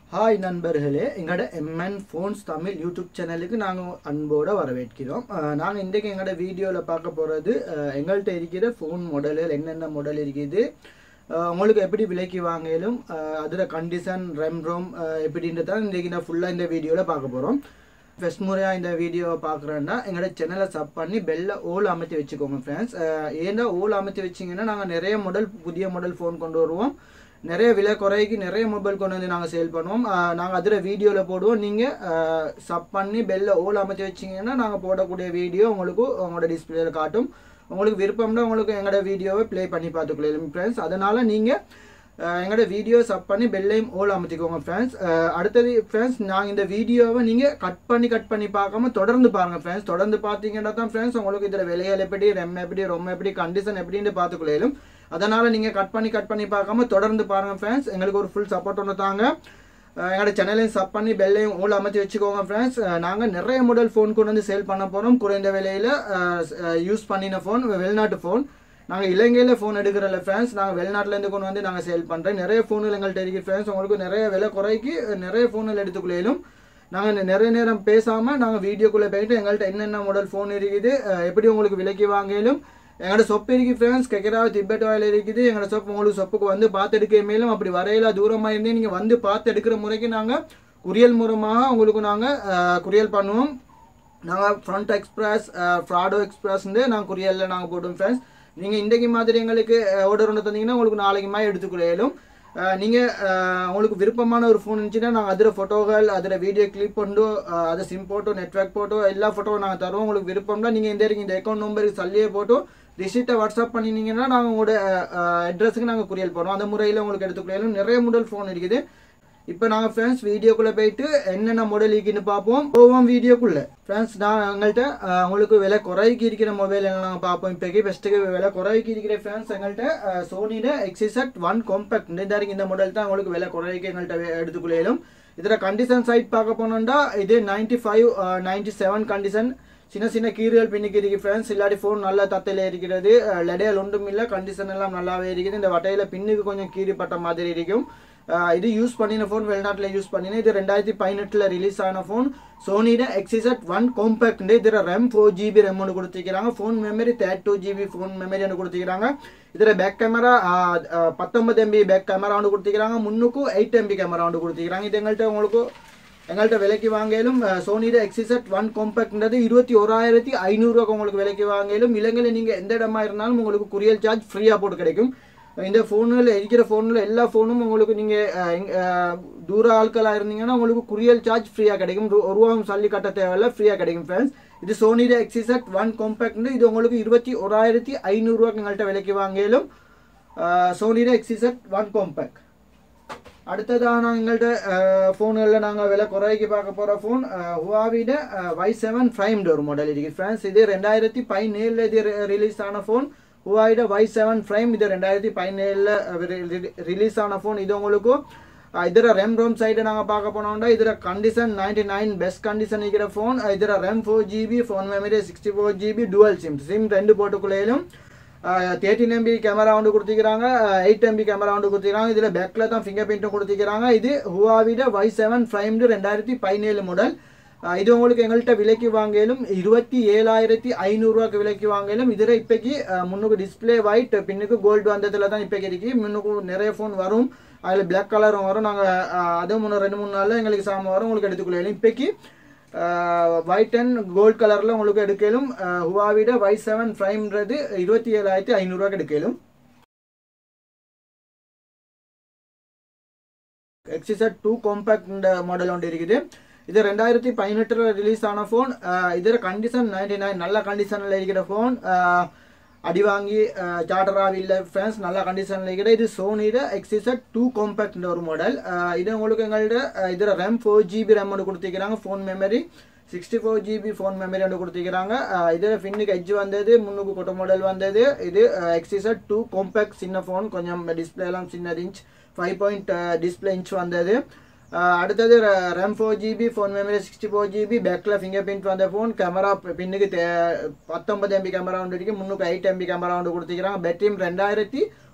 hi நண்பர்களே எங்களோட MN phones Tamil YouTube சேனலுக்கு நாங்கள் அன்போடு வரவேற்கிறோம் நாங்கள் இன்றைக்கு எங்களோட வீடியோவில் பார்க்க போகிறது எங்கள்கிட்ட இருக்கிற ஃபோன் மாடல்கள் என்னென்ன மாடல் இருக்குது அஹ், உங்களுக்கு எப்படி விலைக்கு வாங்கலும் அதில் கண்டிஷன் ரெம் ரோம் எப்படின்றத இன்றைக்கி நான் ஃபுல்லாக இந்த வீடியோவில் பார்க்க போகிறோம் ஃபஸ்ட் முறையாக இந்த வீடியோவை பார்க்குறேன்னா எங்களோட சேனலை சப் பண்ணி பெல்ல ஓல் அமைத்து வச்சுக்கோங்க ஃப்ரெண்ட்ஸ் ஏன்னா ஓல் அமைத்து வச்சிங்கன்னா நாங்கள் நிறைய மாடல் புதிய மாடல் ஃபோன் கொண்டு வருவோம் நிறைய விலை குறைக்கு நிறைய மொபைல் கொண்டு வந்து நாங்கள் சேல் பண்ணுவோம் நாங்கள் அதில் வீடியோவில் போடுவோம் நீங்கள் சப் பண்ணி பெல்ல ஓல் அமைத்து வச்சிங்கன்னா நாங்கள் போடக்கூடிய வீடியோ உங்களுக்கு உங்களோட டிஸ்பிளேல காட்டும் உங்களுக்கு விருப்பம்னா உங்களுக்கு எங்களோட வீடியோவை ப்ளே பண்ணி பார்த்துக்கலாம் ஃப்ரெண்ட்ஸ் அதனால் நீங்கள் எங்களோட வீடியோ சப் பண்ணி பெல்லையும் ஓல் அமைத்திக்கோங்க ஃப்ரெண்ட்ஸ் அடுத்தது ஃப்ரெண்ட்ஸ் நாங்கள் இந்த வீடியோவை நீங்கள் கட் பண்ணி கட் பண்ணி பார்க்காம தொடர்ந்து பாருங்கள் ஃப்ரெண்ட்ஸ் தொடர்ந்து பார்த்தீங்கன்னா தான் ஃப்ரெண்ட்ஸ் உங்களுக்கு இதில் விலைகள் எப்படி ரெம் எப்படி ரொம்ப எப்படி கண்டிஷன் எப்படின்னு பார்த்துக்கொள்ளும் அதனால் நீங்கள் கட் பண்ணி கட் பண்ணி பார்க்காம தொடர்ந்து பாருங்கள் ஃப்ரெண்ட்ஸ் எங்களுக்கு ஒரு ஃபுல் சப்போர்ட் ஒன்று தாங்க அஹ் எங்களோட சேனலையும் சப் பண்ணி பெல்லையும் ஓல் அமைத்து வச்சுக்கோங்க ஃப்ரெண்ட்ஸ் நாங்கள் நிறைய மாடல் ஃபோன் கொண்டு வந்து சேல் பண்ண போகிறோம் குறைந்த விலையில் யூஸ் பண்ணின ஃபோன் வெளிநாட்டு ஃபோன் நாங்கள் இலங்கையில் ஃபோன் எடுக்கிறல ஃப்ரெண்ட்ஸ் நாங்கள் வெளிநாட்டிலேருந்து கொண்டு வந்து நாங்கள் சேல் பண்ணுறோம் நிறைய ஃபோனில் எங்கள்கிட்ட இருக்குது ஃப்ரெண்ட்ஸ் உங்களுக்கு நிறைய விலை குறைக்கு நிறைய ஃபோனில் எடுத்துக்கொள்ளும் நாங்கள் நிறைய நேரம் பேசாமல் நாங்கள் வீடியோக்குள்ளே போயிட்டு எங்கள்கிட்ட என்னென்ன மாடல் ஃபோன் இருக்குது அஹ் எப்படி உங்களுக்கு விலைக்கு வாங்கலும் எங்களோட சொப்பு இருக்கு ஃப்ரெண்ட்ஸ் கெக்கரா திபெட் ஆயில் இருக்குது எங்களோட சொப்பு உங்களுக்கு சொப்புக்கு வந்து பார்த்து எடுக்க மேலும் அப்படி வரையில தூரமாக இருந்தே நீங்கள் வந்து பார்த்து எடுக்கிற முறைக்கு நாங்கள் குரியல் மூலமாக உங்களுக்கு நாங்கள் குரியல் பண்ணுவோம் நாங்கள் ஃப்ரண்ட் எக்ஸ்பிரஸ் ஃப்ராடோ எக்ஸ்பிரஸ்ந்து நாங்கள் குரியலில் நாங்கள் போடுவோம் ஃப்ரெண்ட்ஸ் நீங்கள் இன்றைக்கு மாதிரி எங்களுக்கு ஆர்டர் ஒன்று தந்தீங்கன்னா உங்களுக்கு நாளைக்கு மாதிரி எடுத்துக்கொள்ளும் நீங்கள் உங்களுக்கு விருப்பமான ஒரு ஃபோன் இருந்துச்சுன்னா நாங்கள் அதில் ஃபோட்டோகள் அதில் வீடியோ கிளிப் பண்ணோ அதை சிம் போட்டோ நெட்ஒர்க் போட்டோ எல்லா ஃபோட்டோவும் நாங்கள் தருவோம் உங்களுக்கு விருப்பம்னா நீங்கள் இந்த இந்த அக்கௌண்ட் நம்பருக்கு சல்லியே போட்டோ ரிசிப்டை வாட்ஸ்அப் பண்ணினீங்கன்னா நாங்கள் உங்களோட அட்ரஸுக்கு நாங்கள் குரியல் பண்ணுவோம் அந்த முறையில் உங்களுக்கு எடுத்துக்கொள்ளும் நிறைய மாடல் ஃபோன் இருக்குது இப்போ நாங்கள் ஃப்ரெண்ட்ஸ் வீடியோக்குள்ளே போயிட்டு என்னென்ன மாடல் இருக்குன்னு பார்ப்போம் போவோம் வீடியோக்குள்ளே ஃப்ரெண்ட்ஸ் நான் எங்கள்கிட்ட அஹ், உங்களுக்கு விலை குறைக்கு இருக்கிற மொபைல் எல்லாம் நாங்கள் பார்ப்போம் இப்போக்கி பெஸ்ட்டுக்கு விலை குறைக்கு இருக்கிற ஃப்ரெண்ட்ஸ் எங்கள்கிட்ட சோனியில் எக்ஸிசட் ஒன் காம்பேக்ட் இந்த இருக்கு இந்த மாடல் தான் உங்களுக்கு விலை குறைக்கு எங்கள்கிட்ட எடுத்துக்கொள்ளும் இதில் கண்டிஷன் சைட் பார்க்க போனோம்னா இது ninety five ninety seven condition சின்ன சின்ன கீறுகள் பின்னுக்கு இருக்கு ஃப்ரெண்ட்ஸ் இல்லாட்டி ஃபோன் நல்ல தத்தையில் இருக்கிறது லெடையால் ஒன்றும் இல்லை கண்டிஷன் எல்லாம் நல்லாவே இருக்குது இந்த வட்டையில் பின்னுக்கு கொஞ்சம் கீறிப்பட்ட மாதிரி இருக்கும் அஹ் இது யூஸ் பண்ணின ஃபோன் வெளிநாட்டில் யூஸ் பண்ணின இது ரெண்டாயிரத்தி பதினெட்டில் ரிலீஸ் ஆன ஃபோன் சோனியோட எக்ஸிசட் ஒன் காம்பேக்ட் இதில் ரெம் ஃபோர் ஜிபி ரெம் ஒன்று கொடுத்துருக்காங்க phone memory thirty two GB phone memory ஒன்று கொடுத்துருக்காங்க இதில் பேக் கேமரா பத்தொன்பது எம்பி பேக் கேமரா ஒன்று கொடுத்துருக்காங்க முன்னுக்கும் எயிட் எம்பி கேமரா ஒன்று கொடுத்துருக்காங்க இது எங்கள்கிட்ட உங்களுக்கு எங்கள்கிட்ட விலைக்கு வாங்கலும் சோனியோட எக்ஸிசட் ஒன் காம்பேக்ட்ன்றது இருபத்தி ஓராயிரத்தி ஐநூறுரூவா உங்களுக்கு விலைக்கு வாங்கலும் இலங்கையில் நீங்கள் எந்த இடமா இருந்தாலும் உங்களுக்கு குரியல் சார்ஜ் ஃப்ரீயாக போட்டு கிடைக்கும் இந்த ஃபோனில் இருக்கிற ஃபோனில் எல்லா ஃபோனும் உங்களுக்கு நீங்கள் தூர ஆட்களாக இருந்தீங்கன்னா உங்களுக்கு குரியல் சார்ஜ் ஃப்ரீயாக கிடைக்கும் ரு- ஒரு ரூபாவும் சல்லி கட்ட தேவையில்ல ஃப்ரீயாக கிடைக்கும் ஃப்ரெண்ட்ஸ் இது சோனியோட எக்ஸிசட் ஒன் காம்பேக்ட் இது உங்களுக்கு இருபத்தி ஓராயிரத்தி ஐநூறுரூவாக்கு எங்கள்கிட்ட விலைக்கு வாங்கலும் சோனியோட எக்ஸிசட் ஒன் காம்பேக்ட் அடுத்ததாக நாங்கள் எங்கள்கிட்ட ஃபோன்களில் நாங்கள் விலை குறைக்கு பார்க்க போகிற ஃபோன் ஹுவாவிட வை செவன் ஃபைவ்ன்ற ஒரு மாடல் இருக்குது ஃப்ரெண்ட்ஸ் இது ரெண்டாயிரத்தி பதினேழில் இது ரிலீஸ் ஆன ஃபோன் ஹுவாவிட வை செவன் ஃப்ரைம் இது ரெண்டாயிரத்தி பதினேழில் ரிலீஸ் ஆன ஃபோன் இது உங்களுக்கு இதில் ரெம் ரோம் சைடு நாங்கள் பார்க்க போனோம்னா இதில் condition ninety nine best condition இருக்கிற ஃபோன் இதில் RAM four GB phone memory sixty four GB dual SIM SIM ரெண்டு போட்டுக்குள்ளேயும் தேர்ட்டின் எம்பி கேமரா ஒன்று கொடுத்துக்கிறாங்க எயிட் எம்பி கேமரா ஒன்று கொடுத்துக்கிறாங்க இதில் பேக்கில் தான் ஃபிங்கர் பிரிண்ட்டும் கொடுத்துக்கிறாங்க இது ஹுவாவிட வை செவன் ஃப்ரைம்டு ரெண்டாயிரத்தி பதினேழு மாடல் இது உங்களுக்கு எங்கள்கிட்ட விலைக்கு வாங்கலும் இருபத்தி ஏழாயிரத்தி ஐநூறுரூவாக்கு விலைக்கு வாங்கலும் இதில் இப்போக்கி முன்னுக்கு டிஸ்பிளே ஒயிட் பின்னுக்கு கோல்டு வந்ததில் தான் இப்போக்கி இருக்கு முன்னுக்கு நிறைய ஃபோன் வரும் அதில் பிளாக் கலரும் வரும் நாங்கள் அதுவும் முன்ன ரெண்டு மூணு நாளில் எங்களுக்கு சாமான் வரும் உங்களுக்கு எடுத்துக்கொள்ளலாம் இப்போக்கி ஒயிட் அண்ட் கோல்ட் கலரில் உங்களுக்கு எடுக்கலும் ஹுவாவிட வை செவன் ஃப்ரைம்ன்றது இருபத்தி ஏழாயிரத்தி ஐநூறுரூவாக்கு எடுக்கலும் எக்ஸிசட் டூ காம்பேக்ட் மாடல் ஒன்று இருக்குது இது ரெண்டாயிரத்தி பதினெட்டில் ரிலீஸ் ஆன ஃபோன் இதில் கண்டிஷன் நைன்டி நைன் நல்ல கண்டிஷனில் இருக்கிற ஃபோன் அடி வாங்கி சார்டராக இல்லை ஃப்ரெண்ட்ஸ் நல்ல கண்டிஷனில் இருக்கிற இது சோனியில் எக்ஸிசட் டூ காம்பேக்ட்ன்ற ஒரு மாடல் இது உங்களுக்கு எங்கள்கிட்ட இதில் ரெம் ஃபோர் ஜிபி ரெம் ஒன்று கொடுத்துருக்கிறாங்க phone memory sixty four GB phone memory ஒன்று கொடுத்துருக்கிறாங்க இதில் ஃபின்னுக்கு எட்ஜ் வந்தது முன்னுக்கு கொட்ட மாடல் வந்தது இது எக்ஸிசட் டூ காம்பேக்ட் சின்ன ஃபோன் கொஞ்சம் டிஸ்பிளேலாம் சின்னது inch five point display inch வந்தது அஹ் அடுத்தது RAM four GB phone memory sixty four GB பேக்கில் ஃபிங்கர் பிரிண்ட் வந்த ஃபோன் கேமரா பின்னுக்கு தே- பத்தொன்பது எம்பி கேமரா ஒன்று இருக்கு முந்நூற்றி எயிட் எம்பி கேமரா ஒன்று கொடுத்துக்கிறாங்க பேட்டரியும் ரெண்டாயிரத்தி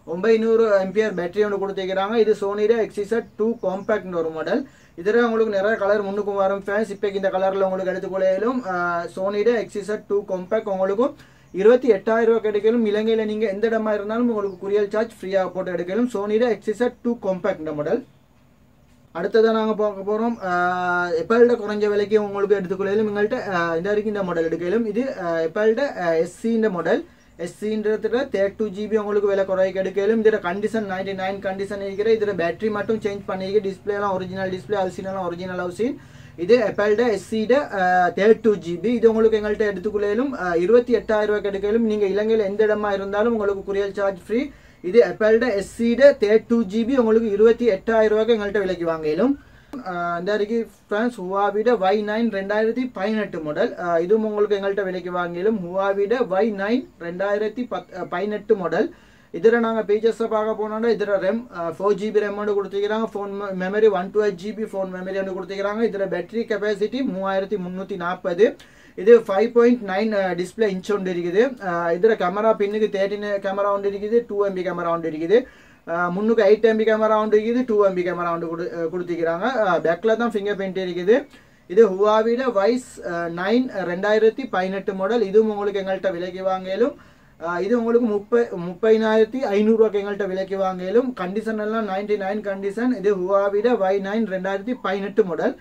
ஒன்பைநூறு எம்பிஆர் பேட்டரி ஒன்று கொடுத்துருக்கிறாங்க இது சோனியோட எக்ஸிசட் டூ காம்பேக்ட்னு ஒரு மாடல் இதில் உங்களுக்கு நிறைய கலர் முன்னுக்கு வரும் ஃபேன்ஸ் இப்போ இந்த கலரில் உங்களுக்கு எடுத்துக்கொள்ளையிலும் சோனியோட எக்ஸிசட் டூ காம்பேக்ட் உங்களுக்கும் இருபத்தி எட்டாயிரம் ரூபாய் கிடைக்கலும் இலங்கையில் நீங்கள் எந்த இடமா இருந்தாலும் உங்களுக்கு குரியல் சார்ஜ் ஃப்ரீயாக போட்டு எடுக்கலும் சோனியோட எக்ஸிசட் டூ காம்பேக்ட் மாடல் அடுத்ததான் நாங்கள் பார்க்க போகிறோம் எப்பல்ட குறைஞ்ச விலைக்கு உங்களுக்கு எடுத்துக்கொள்ளையிலும் எங்கள்கிட்ட இந்த வரைக்கும் இந்த மாடல் எடுக்கலும் இது எப்பல்ட எஸ்சின்ற மாடல் எஸ்சின்றதுல தேர்ட் டூ ஜிபி உங்களுக்கு விலை குறைக்க எடுக்கலும் இதில் கண்டிஷன் நைன்டி நைன் கண்டிஷன் இருக்கிற இதில் பேட்டரி மட்டும் சேஞ்ச் பண்ணிக்க டிஸ்பிளேலாம் ஒரிஜினல் டிஸ்பிளே அல்சினெல்லாம் ஒரிஜினல் ஹவுசின் இது எப்பல்ட எஸ்சிட தேர்ட் டூ ஜிபி இது உங்களுக்கு எங்கள்கிட்ட எடுத்துக்கொள்ளையிலும் இருபத்தி எட்டாயிரம் ரூபாய்க்கு எடுக்கலும் நீங்கள் இலங்கையில் எந்த இடமா இருந்தாலும் உங்களுக்கு குரியல் சார்ஜ் ஃப்ரீ இது எப்பல்ட எஸ்சிட தேர்ட் டூ ஜிபி உங்களுக்கு இருபத்தி எட்டாயிரம் ரூபாய்க்கு எங்கள்கிட்ட விலைக்கு வாங்கிலும் இந்த வரைக்கும் ஃப்ரான்ஸ் ஹுவாவிட வை நைன் ரெண்டாயிரத்தி பதினெட்டு மாடல் இதுவும் உங்களுக்கு எங்கள்கிட்ட விலைக்கு வாங்கிலும் ஹுவாவிட வை நைன் ரெண்டாயிரத்தி பத் பதினெட்டு மாடல் இதில் நாங்கள் ஃபீச்சர்ஸை பார்க்க போனோம்னா இதில் ரெம் ஃபோர் ஜிபி ரெம் ஒன்று கொடுத்துக்கிறாங்க phone memory one two eight GB phone memory ஒன்று கொடுத்துக்கிறாங்க இதில் பேட்டரி கெப்பாசிட்டி மூவாயிரத்தி முந்நூற்றி நாற்பது இது five point nine display inch ஒன்று இருக்குது இதில் கேமரா பின்னுக்கு தேர்ட்டின் கேமரா ஒன்று இருக்குது டூ எம்பி கேமரா ஒன்று இருக்குது முன்னுக்கு எயிட் எம்பி கேமரா ஒன்று இருக்குது டூ எம்பி கேமரா ஒன்று கொடு கொடுத்துக்கிறாங்க பேக்கில் தான் ஃபிங்கர் பிரிண்ட் இருக்குது இது ஹுவாவிட வைஸ் நைன் ரெண்டாயிரத்தி பதினெட்டு மாடல் இதுவும் உங்களுக்கு எங்கள்கிட்ட விலைக்கு வாங்கலும் இது உங்களுக்கு முப்பை முப்பதினாயிரத்தி ஐநூறுரூவாக்கு எங்கள்கிட்ட விலைக்கு வாங்கலும் கண்டிஷன் எல்லாம் நைன்டி நைன் கண்டிஷன் இது ஹுவாவிட வை நைன் ரெண்டாயிரத்தி பதினெட்டு மாடல்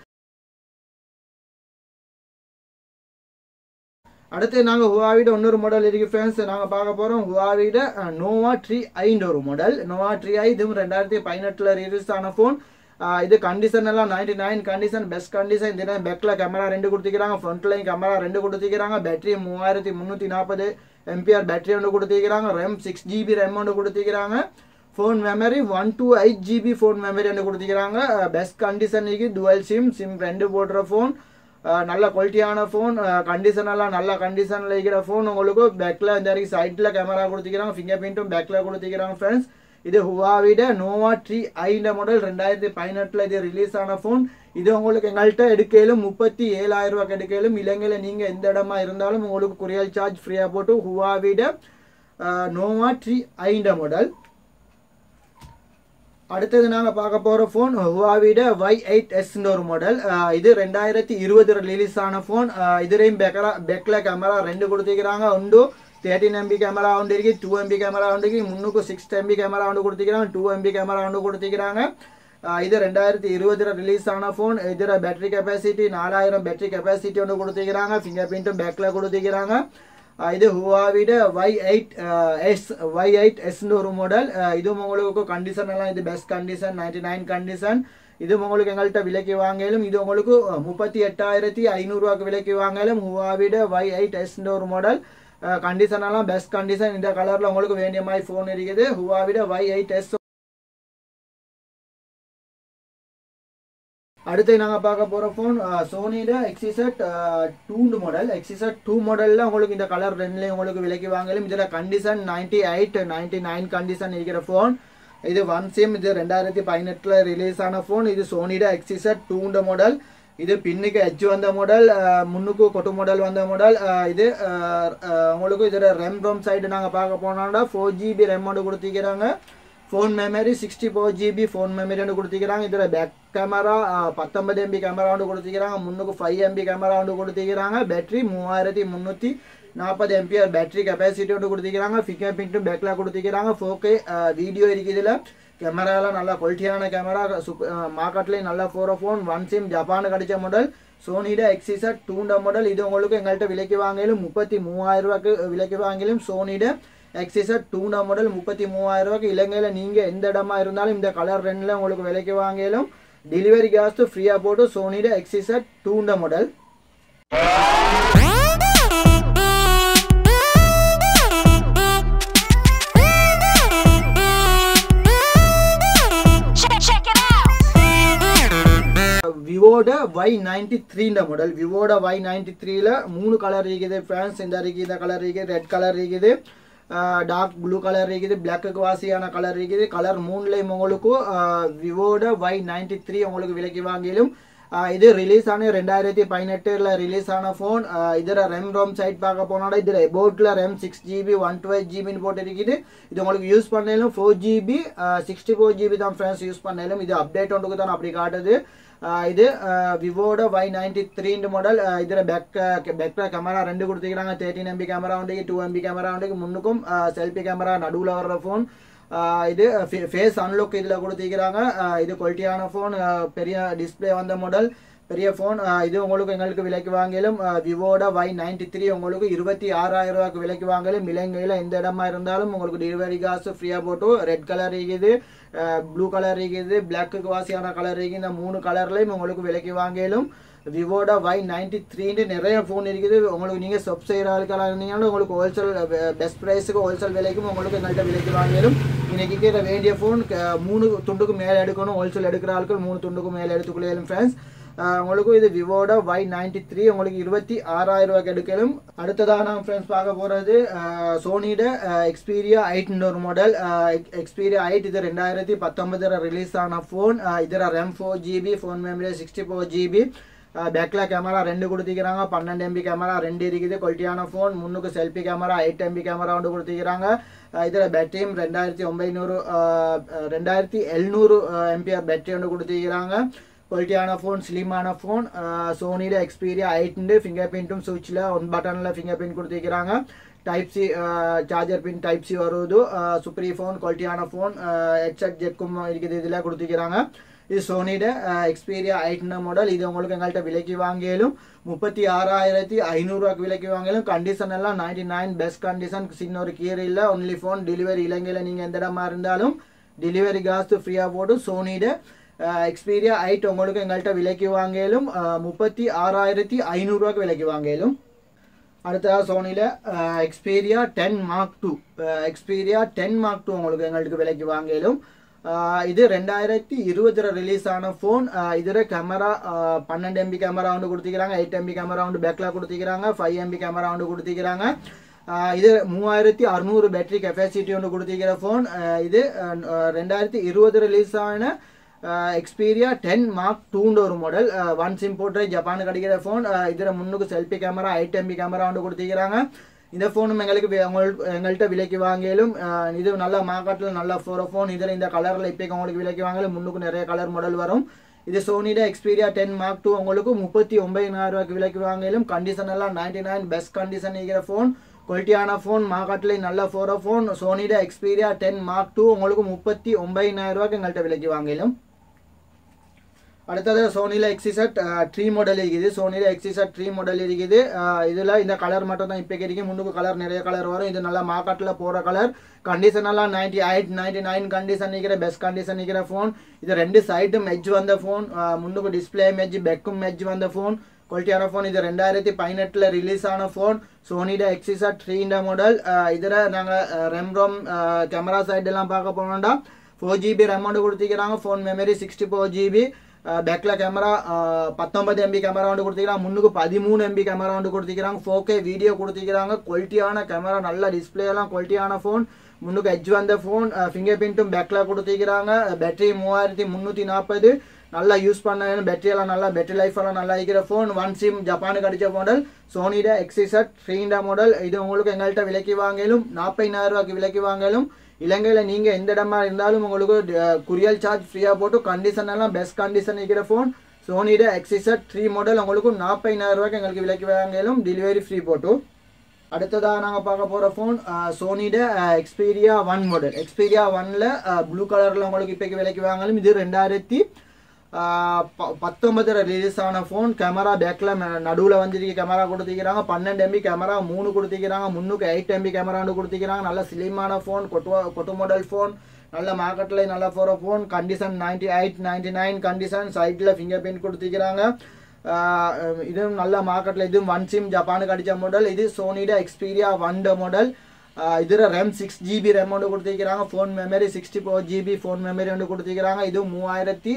அடுத்து நாங்கள் ஹுவாவிட இன்னொரு மாடல் இருக்கு ஃப்ரெண்ட்ஸ் நாங்கள் பார்க்க போகிறோம் ஹுவாவிட நோவா ட்ரீ ஐன்ற ஒரு மாடல் நோவா ட்ரீ ஐ இதுவும் ரெண்டாயிரத்தி பதினெட்டில் ரிலீஸ் ஆன ஃபோன் இது கண்டிஷன் எல்லாம் ninety nine condition best condition இந்த பேக்கில் கேமரா ரெண்டு கொடுத்துக்கிறாங்க ஃப்ரண்ட்லையும் கேமரா ரெண்டு கொடுத்துக்கிறாங்க பேட்டரி மூவாயிரத்தி முந்நூற்றி நாற்பது எம்பிஆர் பேட்டரி ஒன்று கொடுத்துக்கிறாங்க ரெம் சிக்ஸ் ஜிபி ரெம் ஒன்று கொடுத்துக்கிறாங்க phone memory one two eight GB phone memory ஒன்று கொடுத்துக்கிறாங்க பெஸ்ட் கண்டிஷன் இருக்குது டுவல் சிம் சிம் ரெண்டு போடுற ஃபோன் நல்ல குவாலிட்டியான ஃபோன் கண்டிஷன் எல்லாம் நல்ல கண்டிஷனில் இருக்கிற ஃபோன் உங்களுக்கு பேக்கில் இந்த வரைக்கும் சைடில் கேமரா கொடுத்துக்கிறாங்க ஃபிங்கர் பிரிண்ட்டும் பேக்கில் கொடுத்துக்கிறாங்க ஃப்ரெண்ட்ஸ் இது ஹுவாவிட நோவா ட்ரீ ஐந்த மாடல் ரெண்டாயிரத்தி பதினெட்டில் இது ரிலீஸ் ஆன ஃபோன் இது உங்களுக்கு எங்கள்கிட்ட எடுக்கையிலும் முப்பத்தி ஏழாயிரம் ரூபாய்க்கு எடுக்கையிலும் இலங்கையில் நீங்கள் எந்த இடமா இருந்தாலும் உங்களுக்கு குரியல் சார்ஜ் ஃப்ரீயாக போட்டு ஹுவாவிட நோவா ட்ரீ ஐந்த மாடல் அடுத்தது நாங்கள் பார்க்க போகிற ஃபோன் ஹுவாவிட வை எயிட் எஸ்ன்ற ஒரு மாடல் இது ரெண்டாயிரத்தி இருபது ரிலீஸ் ஆன ஃபோன் இதுலேயும் பெக்கரா பெக்கில் கேமரா ரெண்டு கொடுத்துக்கிறாங்க உண்டு தேர்ட்டின் எம்பி கேமரா ஒன்று இருக்கு டூ எம்பி கேமரா ஒன்று இருக்கு முன்னுக்கு சிக்ஸ் எம்பி கேமரா ஒன்று கொடுத்துக்கிறாங்க டூ எம்பி கேமரா ஒன்று கொடுத்துக்கிறாங்க இது ரெண்டாயிரத்தி இருபதுல ரிலீஸ் ஆன ஃபோன் இதில் பேட்டரி கெப்பாசிட்டி நாலாயிரம் பேட்டரி கெப்பாசிட்டி ஒன்று கொடுத்துக்கிறாங்க ஃபிங்கர் பிரிண்ட்டும் பேக்கில் கொடுத்துக்கிறாங்க இது ஹுவாவிட Y eight S Y eight எஸ்னு ஒரு மாடல் இதுவும் உங்களுக்கு கண்டிஷன் எல்லாம் இது best condition ninety nine condition இது உங்களுக்கு எங்கள்கிட்ட விலைக்கு வாங்கலும் இது உங்களுக்கு முப்பத்தி எட்டாயிரத்தி ஐநூறுரூவாக்கு விலைக்கு வாங்கலும் ஹுவாவிட வை எயிட் எஸ்ன்ற ஒரு மாடல் கண்டிஷன் எல்லாம் பெஸ்ட் கண்டிஷன் இந்த கலரில் உங்களுக்கு வேண்டிய மாதிரி ஃபோன் இருக்குது ஹுவாவிட வை எயிட் எஸ் அடுத்து நாங்கள் பார்க்க போகிற ஃபோன் சோனியோட எக்ஸிசட் டூண்டு மாடல் எக்ஸிசட் டூ மாடலில் உங்களுக்கு இந்த கலர் ரெண்டுலேயும் உங்களுக்கு விலைக்கு வாங்கலும் இதில் condition ninety eight ninety nine condition இருக்கிற ஃபோன் இது ஒன் சிம் இது ரெண்டாயிரத்தி பதினெட்டில் ரிலீஸ் ஆன ஃபோன் இது சோனியோட எக்ஸிசட் டூண்டு மாடல் இது பின்னுக்கு எச் வந்த மாடல் முன்னுக்கு கொட்டு மாடல் வந்த மாடல் இது உங்களுக்கு இதில் ரெம் ரோம் சைடு நாங்கள் பார்க்க போனோம்னா ஃபோர் ஜிபி ரெம் ஒன்று கொடுத்திக்கிறாங்க phone memory sixty four GB phone memory ஒன்று கொடுத்திக்கிறாங்க இதில் பேக் கேமரா பத்தொன்பது எம்பி கேமரா ஒன்று கொடுத்திக்கிறாங்க முன்னுக்கு ஃபைவ் எம்பி கேமரா ஒன்று கொடுத்திக்கிறாங்க பேட்டரி மூவாயிரத்தி முந்நூற்றி நாற்பது எம்பிஆர் பேட்டரி கெப்பாசிட்டி ஒன்று கொடுத்திக்கிறாங்க ஃபிங்கர் பிரிண்ட்டும் பேக்கில் கொடுத்திக்கிறாங்க ஃபோக்கே வீடியோ இருக்குது இதில் கேமராலாம் நல்லா குவாலிட்டியான கேமரா மார்க்கெட்லேயும் நல்ல ஃபோரோ ஃபோன் ஒன் சிம் ஜப்பானு கிடைச்ச மாடல் சோனியோட எக்ஸிசட் டூண்ட மாடல் இது உங்களுக்கு எங்கள்கிட்ட விலைக்கு வாங்கிலும் முப்பத்தி மூவாயிரம் ரூபாய்க்கு விலைக்கு வாங்கிலும் சோனியோட எக்ஸிசட் டூண்ட மாடல் முப்பத்தி மூவாயிரம் ரூபாய்க்கு இலங்கையில் நீங்கள் எந்த இடமா இருந்தாலும் இந்த கலர் ரெண்டில் உங்களுக்கு விலைக்கு வாங்கிலும் டெலிவரி காஸ்ட்டு ஃப்ரீயாக போட்டு சோனியோட எக்ஸிசட் டூண்ட மாடல் விவோட வை நைன்டி த்ரீன்ற மாடல் விவோட வை நைன்டி த்ரீல மூணு கலர் இருக்குது ஃபேன்ஸ் இந்த இருக்குது இந்த கலர் இருக்குது ரெட் கலர் இருக்குது டார்க் ப்ளூ கலர் இருக்குது பிளாக்கு வாசியான கலர் இருக்குது கலர் மூணுலேயும் உங்களுக்கு விவோட வை நைன்டி த்ரீ உங்களுக்கு விலைக்கு வாங்கிலும் ஆஹ் இது ரிலீஸ் ஆன ரெண்டாயிரத்தி பதினெட்டுல ரிலீஸ் ஆன ஃபோன் இதில் ரெம் ரோம் சைட் பார்க்க போனோட இதில் எபோட்டில் RAM six GB one twelve ஜிபின்னு போட்டிருக்குது இது உங்களுக்கு யூஸ் பண்ணாலும் four GB sixty four GB தான் ஃப்ரெண்ட்ஸ் யூஸ் பண்ணாலும் இது அப்டேட் ஒன்றுக்கு தான் அப்படி காட்டுது ஆஹ் இது விவோட வை நைன்டி த்ரீண்டு மாடல் இதில் பேக் பேக்கில் கேமரா ரெண்டு கொடுத்துக்கிறாங்க தேர்ட்டின் எம்பி கேமரா உண்டு டூ எம்பி கேமரா உண்டு முன்னுக்கும் செல்ஃபி கேமரா நடுவில் வர்ற ஃபோன் இது ஃபேஸ் அன்லாக் இதில் கொடுத்துக்கிறாங்க ஆஹ் இது குவாலிட்டியான ஃபோன் பெரிய டிஸ்பிளே வந்த மாடல் பெரிய ஃபோன் இது உங்களுக்கு எங்களுக்கு விலைக்கு வாங்கிலும் விவோட வை நைன்டி த்ரீ உங்களுக்கு இருபத்தி ஆறாயிரம் ரூபாய்க்கு விலைக்கு வாங்கலும் இலங்கையில் எந்த இடமா இருந்தாலும் உங்களுக்கு டெலிவரி காசு ஃப்ரீயாக போட்டு ரெட் கலர் இருக்குது ப்ளூ கலர் இருக்குது பிளாக்கு வாசியான கலர் இருக்குது இந்த மூணு கலர்லையும் உங்களுக்கு விலைக்கு வாங்கிலும் விவோட வை நைன்டி த்ரீன்னு நிறைய ஃபோன் இருக்குது உங்களுக்கு நீங்கள் சப் செய்கிற ஆளுக்கெல்லாம் இருந்தீங்கன்னா உங்களுக்கு ஹோல்சேல் பெஸ்ட் ப்ரைஸுக்கு ஹோல்சேல் விலைக்கும் உங்களுக்கு எங்கள்கிட்ட விலைக்கு வாங்கிடும் இன்னைக்கு கேட்க வேண்டிய ஃபோன் மூணு துண்டுக்கு மேலே எடுக்கணும் ஹோல்சேல் எடுக்கிற ஆட்கள் மூணு துண்டுக்கு மேலே எடுத்துக்கொள்ளும் ஃப்ரெண்ட்ஸ் உங்களுக்கு இது விவோட வை நைன்டி த்ரீ உங்களுக்கு இருபத்தி ஆறாயிரம் ரூபாய்க்கு எடுக்கலும் அடுத்ததாக நாங்கள் ஃப்ரெண்ட்ஸ் பார்க்க போகிறது சோனியோட எக்ஸ்பீரியா ஐட்னு ஒரு மாடல் எக்ஸ்பீரியா ஐட் இது ரெண்டாயிரத்தி பத்தொன்பதில் ரிலீஸ் ஆன ஃபோன் இதில் RAM four GB phone memory sixty four GB பேக்கில் கேமரா ரெண்டு கொடுத்துக்கிறாங்க பன்னெண்டு எம்பி கேமரா ரெண்டு இருக்குது குவாலிட்டியான ஃபோன் முன்னுக்கு selfie camera eight MP camera ஒன்று கொடுத்துக்கிறாங்க இதில் பேட்டரியும் ரெண்டாயிரத்தி ஒம்பைநூறு ரெண்டாயிரத்தி எழுநூறு எம்பிஆர் பேட்டரி ஒன்று கொடுத்துக்கிறாங்க குவாலிட்டியான ஃபோன் ஸ்லிமான ஃபோன் சோனியில் எக்ஸ்பீரியா எயிட்டு ஃபிங்கர் பிரிண்ட்டும் சுவிட்சில் ஒன் பட்டனில் ஃபிங்கர் பிரிண்ட் கொடுத்துக்கிறாங்க டைப் சி சார்ஜர் பின் டைப் சி வருது சுப்ரி ஃபோன் குவாலிட்டியான ஃபோன் ஹெட்செட் ஜெட்க்கும் இருக்குது இதில் கொடுத்துக்கிறாங்க இது சோனியோட எக்ஸ்பீரியா ஐட்ன மாடல் இது உங்களுக்கு எங்கள்கிட்ட விலைக்கு வாங்கியாலும் முப்பத்தி ஆறாயிரத்தி ஐநூறுரூவாக்கு விலைக்கு வாங்கியாலும் கண்டிஷன் எல்லாம் நைன்டி நைன் பெஸ்ட் கண்டிஷன் சின்ன ஒரு கீர் இல்லை ஒன்லி ஃபோன் டெலிவரி இலங்கையில் நீங்கள் எந்த இடமா இருந்தாலும் டெலிவரி காசு ஃப்ரீயாக போடும் சோனியோட எக்ஸ்பீரியா ஐட் உங்களுக்கு எங்கள்கிட்ட விலைக்கு வாங்கியாலும் முப்பத்தி ஆறாயிரத்தி ஐநூறுரூவாக்கு விலைக்கு வாங்கியாலும் அடுத்ததாக சோனியில் Xperia ten mark two Xperia ten mark two உங்களுக்கு எங்களுக்கு விலைக்கு வாங்கியாலும் இது ரெண்டாயிரத்தி இருபதுல ரிலீஸ் ஆன ஃபோன் இதில் கேமரா பன்னெண்டு எம்பி கேமரா ஒன்று கொடுத்துக்கிறாங்க எயிட் எம்பி கேமரா ஒன்று பேக்கில் கொடுத்துக்கிறாங்க ஃபைவ் எம்பி கேமரா ஒன்று கொடுத்துக்கிறாங்க இது மூவாயிரத்தி அறுநூறு பேட்டரி கெப்பாசிட்டி ஒன்று கொடுத்துக்கிற ஃபோன் இது ரெண்டாயிரத்தி இருபது ரிலீஸ் ஆன எக்ஸ்பீரியா டென் மார்க் டூன்ற ஒரு மாடல் ஒன் சிம் போட்டு ஜப்பானுக்கு கிடைக்கிற ஃபோன் இதில் முன்னுக்கு selfie camera eight MP camera ஒன்று கொடுத்துக்கிறாங்க இந்த ஃபோனும் எங்களுக்கு எங்கள்கிட்ட விலைக்கு வாங்கியாலும் இது நல்ல மார்க்கெட்டில் நல்ல ஃபோர் ஃபோன் இதில் இந்த கலரில் இப்போ உங்களுக்கு விலைக்கு வாங்கலும் முன்னுக்கு நிறைய கலர் மாடல் வரும் இது சோனியோட எக்ஸ்பீரியா டென் மார்க் டூ உங்களுக்கு முப்பத்தி ஒன்பதினாயிரம் ரூபாய்க்கு விலைக்கு வாங்கியாலும் கண்டிஷன் எல்லாம் நைன்டி நைன் பெஸ்ட் கண்டிஷன் இருக்கிற ஃபோன் குவாலிட்டியான ஃபோன் மார்க்கெட்டில் நல்ல ஃபோர் ஃபோன் சோனியோட எக்ஸ்பீரியா டென் மார்க் டூ உங்களுக்கு முப்பத்தி ஒன்பதினாயிரம் ரூபாய்க்கு எங்கள்கிட்ட விலைக்கு வாங்கிலும் அடுத்தது சோனியில் எக்ஸிசட் ட்ரீ மாடல் இருக்குது சோனியில் எக்ஸிசட் ட்ரீ மாடல் இருக்குது இதில் இந்த கலர் மட்டும் தான் இப்போ கிடைக்கும் முன்னுக்கு கலர் நிறைய கலர் வரும் இது நல்லா மார்க்கெட்டில் போகிற கலர் கண்டிஷன் எல்லாம் ninety eight ninety nine condition நிற்கிற பெஸ்ட் கண்டிஷன் நிற்கிற ஃபோன் இது ரெண்டு சைடும் மெஜ் வந்த ஃபோன் முன்னுக்கு டிஸ்பிளே மெஜ் பெக்கும் மெஜ் வந்த ஃபோன் குவாலிட்டியான ஃபோன் இது ரெண்டாயிரத்தி பதினெட்டில் ரிலீஸ் ஆன ஃபோன் சோனியோட எக்ஸிசா த்ரீண்ட மாடல் இதில் நாங்கள் ரெம் ரோம் கேமரா சைடெல்லாம் பார்க்க போனோம்டா ஃபோர் ஜிபி ரெமௌண்ட் கொடுத்துக்கிறாங்க phone memory sixty four GB பேக்கில் கேமரா பத்தொன்பது எம்பி கேமரா வந்து கொடுத்துக்கிறாங்க முன்னுக்கு பதிமூணு எம்பி கேமரா வந்து கொடுத்துக்கிறாங்க ஃபோக்கே வீடியோ கொடுத்துக்கிறாங்க குவாலிட்டியான கேமரா நல்ல டிஸ்பிளே எல்லாம் குவாலிட்டியான ஃபோன் முன்னுக்கு எஜ் வந்த ஃபோன் ஃபிங்கர் பிரிண்ட்டும் பேக்கில் கொடுத்துக்கிறாங்க பேட்டரி மூவாயிரத்தி முந்நூற்றி நாற்பது நல்லா யூஸ் பண்ண பேட்டரி எல்லாம் நல்லா பேட்டரி லைஃப் எல்லாம் நல்லா இருக்கிற ஃபோன் ஒன் சிம் ஜப்பானுக்கு அடித்த மாடல் சோனியோட எக்ஸிசட் த்ரீண்டா மாடல் இது உங்களுக்கு எங்கள்கிட்ட விலைக்கு வாங்கலும் நாற்பதினாயிரம் ரூபாய்க்கு விலைக்கு வாங்கலும் இலங்கையில் நீங்கள் எந்த இடமா இருந்தாலும் உங்களுக்கு குரியல் சார்ஜ் ஃப்ரீயாக போட்டு கண்டிஷன் எல்லாம் பெஸ்ட் கண்டிஷன் இருக்கிற ஃபோன் சோனியோட எக்ஸிசட் த்ரீ மாடல் உங்களுக்கு நாற்பதினாயிரம் ரூபாய்க்கு எங்களுக்கு விலைக்கு வாங்கலும் டெலிவரி ஃப்ரீ போட்டு அடுத்ததாக நாங்கள் பார்க்க போகிற ஃபோன் சோனியோட எக்ஸ்பீரியா ஒன் மாடல் எக்ஸ்பீரியா ஒனில் ப்ளூ கலரில் உங்களுக்கு இப்போக்கு விலைக்கு வாங்கலும் இது ரெண்டாயிரத்தி பத்தொன்பதுல ரிலீஸ் ஆன ஃபோன் கேமரா பேக்கில் நடுவில் வந்துருக்கு கேமரா கொடுத்துக்கிறாங்க பன்னெண்டு எம்பி கேமரா மூணு கொடுத்துக்கிறாங்க முன்னுக்கு எயிட் எம்பி கேமரான்னு கொடுத்துக்கிறாங்க நல்ல ஸ்லிமான ஃபோன் கொட்டு கொட்டு மாடல் ஃபோன் நல்ல மார்க்கெட்டில் நல்ல போகிற phone condition ninety eight ninety nine condition சைட்டில் ஃபிங்கர் பிரிண்ட் கொடுத்துக்கிறாங்க இதுவும் நல்ல மார்க்கெட்டில் இதுவும் ஒன் சிம் ஜப்பானுக்கு அடித்த மாடல் இது சோனியோட எக்ஸ்பீரியா ஒன் மாடல் இதில் ரேம் சிக்ஸ் ஜிபி ரேம் ஒன்று கொடுத்துருக்கிறாங்க phone memory sixty four GB phone memory ஒன்று கொடுத்துருக்கிறாங்க இது மூவாயிரத்தி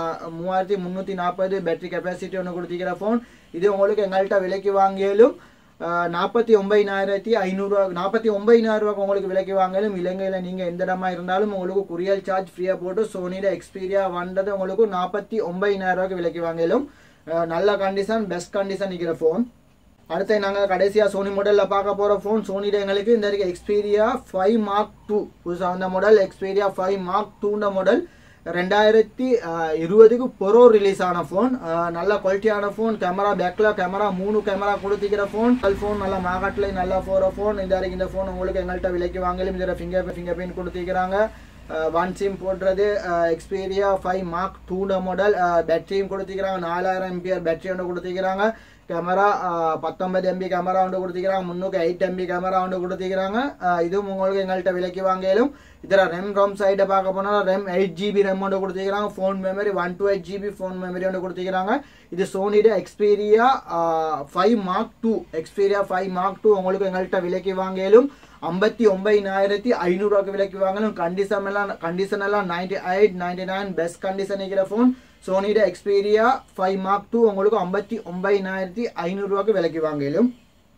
மூவாயிரத்தி முந்நூற்றி நாற்பது பேட்டரி கெப்பாசிட்டி ஒன்று கொடுத்துருக்கிற ஃபோன் இது உங்களுக்கு எங்கள்கிட்ட விலைக்கு வாங்கியாலும் நாற்பத்தி ஒன்பதினாயிரத்தி ஐநூறுரூவா நாற்பத்தி ஒன்பதினாயிரம் ரூபாய்க்கு உங்களுக்கு விலைக்கு வாங்கலும் இலங்கையில் நீங்கள் எந்த இடமா இருந்தாலும் உங்களுக்கு குரியல் சார்ஜ் ஃப்ரீயாக போட்டு சோனியில் எக்ஸ்பீரியா வந்தது உங்களுக்கு நாற்பத்தி ஒன்பதினாயிரம் ரூபாய்க்கு விலைக்கு வாங்கலும் அஹ் நல்ல கண்டிஷன் பெஸ்ட் கண்டிஷன் இருக்கிற ஃபோன் அடுத்து நாங்கள் கடைசியாக சோனி மாடலில் பார்க்க போகிற ஃபோன் சோனியில் எங்களுக்கு இந்த இருக்கு எக்ஸ்பீரியா ஃபைவ் மார்க் டூ புதுசாக வந்த மாடல் எக்ஸ்பீரியா ஃபைவ் மார்க் டூன்ற மாடல் ரெண்டாயிரத்தி இருபதுக்கு பொரோ ரிலீஸ் ஆன ஃபோன் நல்ல குவாலிட்டியான ஃபோன் கேமரா பேக்கில் கேமரா மூணு கேமரா கொடுத்துக்கிற ஃபோன் கல் ஃபோன் நல்லா மார்க்கெட்டில் நல்லா போகிற ஃபோன் இந்த வரைக்கும் இந்த ஃபோன் உங்களுக்கு எங்கள்கிட்ட விலைக்கு வாங்கலும் இதில் ஃபிங்கர் ஃபிங்கர் பிரிண்ட் கொடுத்துக்கிறாங்க ஒன் சிம் போடுறது எக்ஸ்பீரியா ஃபைவ் மார்க் டூட மாடல் பேட்டரியும் கொடுத்துக்கிறாங்க நாலாயிரம் எம்பிஆர் பேட்டரி ஒன்று கொடுத்துக்கிறாங்க கேமரா பத்தொன்பது எம்பி கேமரா ஒன்று கொடுத்துக்கிறாங்க முந்நூற்றி எயிட் எம்பி கேமரா ஒன்று கொடுத்துக்கிறாங்க இதுவும் உங்களுக்கு எங்கள்கிட்ட விலைக்கு வாங்கலும் இதில் ரெம் ரோம் சைடை பார்க்க போனால் ரெம் எயிட் ஜிபி ரெம் ஒன்று கொடுத்துக்கிறாங்க phone memory one two eight GB phone memory ஒன்று கொடுத்துக்கிறாங்க இது சோனியோட Xperia five mark two Xperia five mark two உங்களுக்கு எங்கள்கிட்ட விலைக்கு வாங்கலும் ஐம்பத்தி ஒன்பதினாயிரத்தி ஐநூறுரூவாக்கு விலைக்கு வாங்கணும் கண்டிஷன் எல்லாம் கண்டிஷன் எல்லாம் ninety eight ninety nine best condition இருக்கிற ஃபோன் சோனியோட எக்ஸ்பீரியா ஃபைவ் மார்க் டூ உங்களுக்கு ஐம்பத்தி ஒன்பதினாயிரத்தி ஐநூறுரூவாக்கு விலைக்கு வாங்கலும்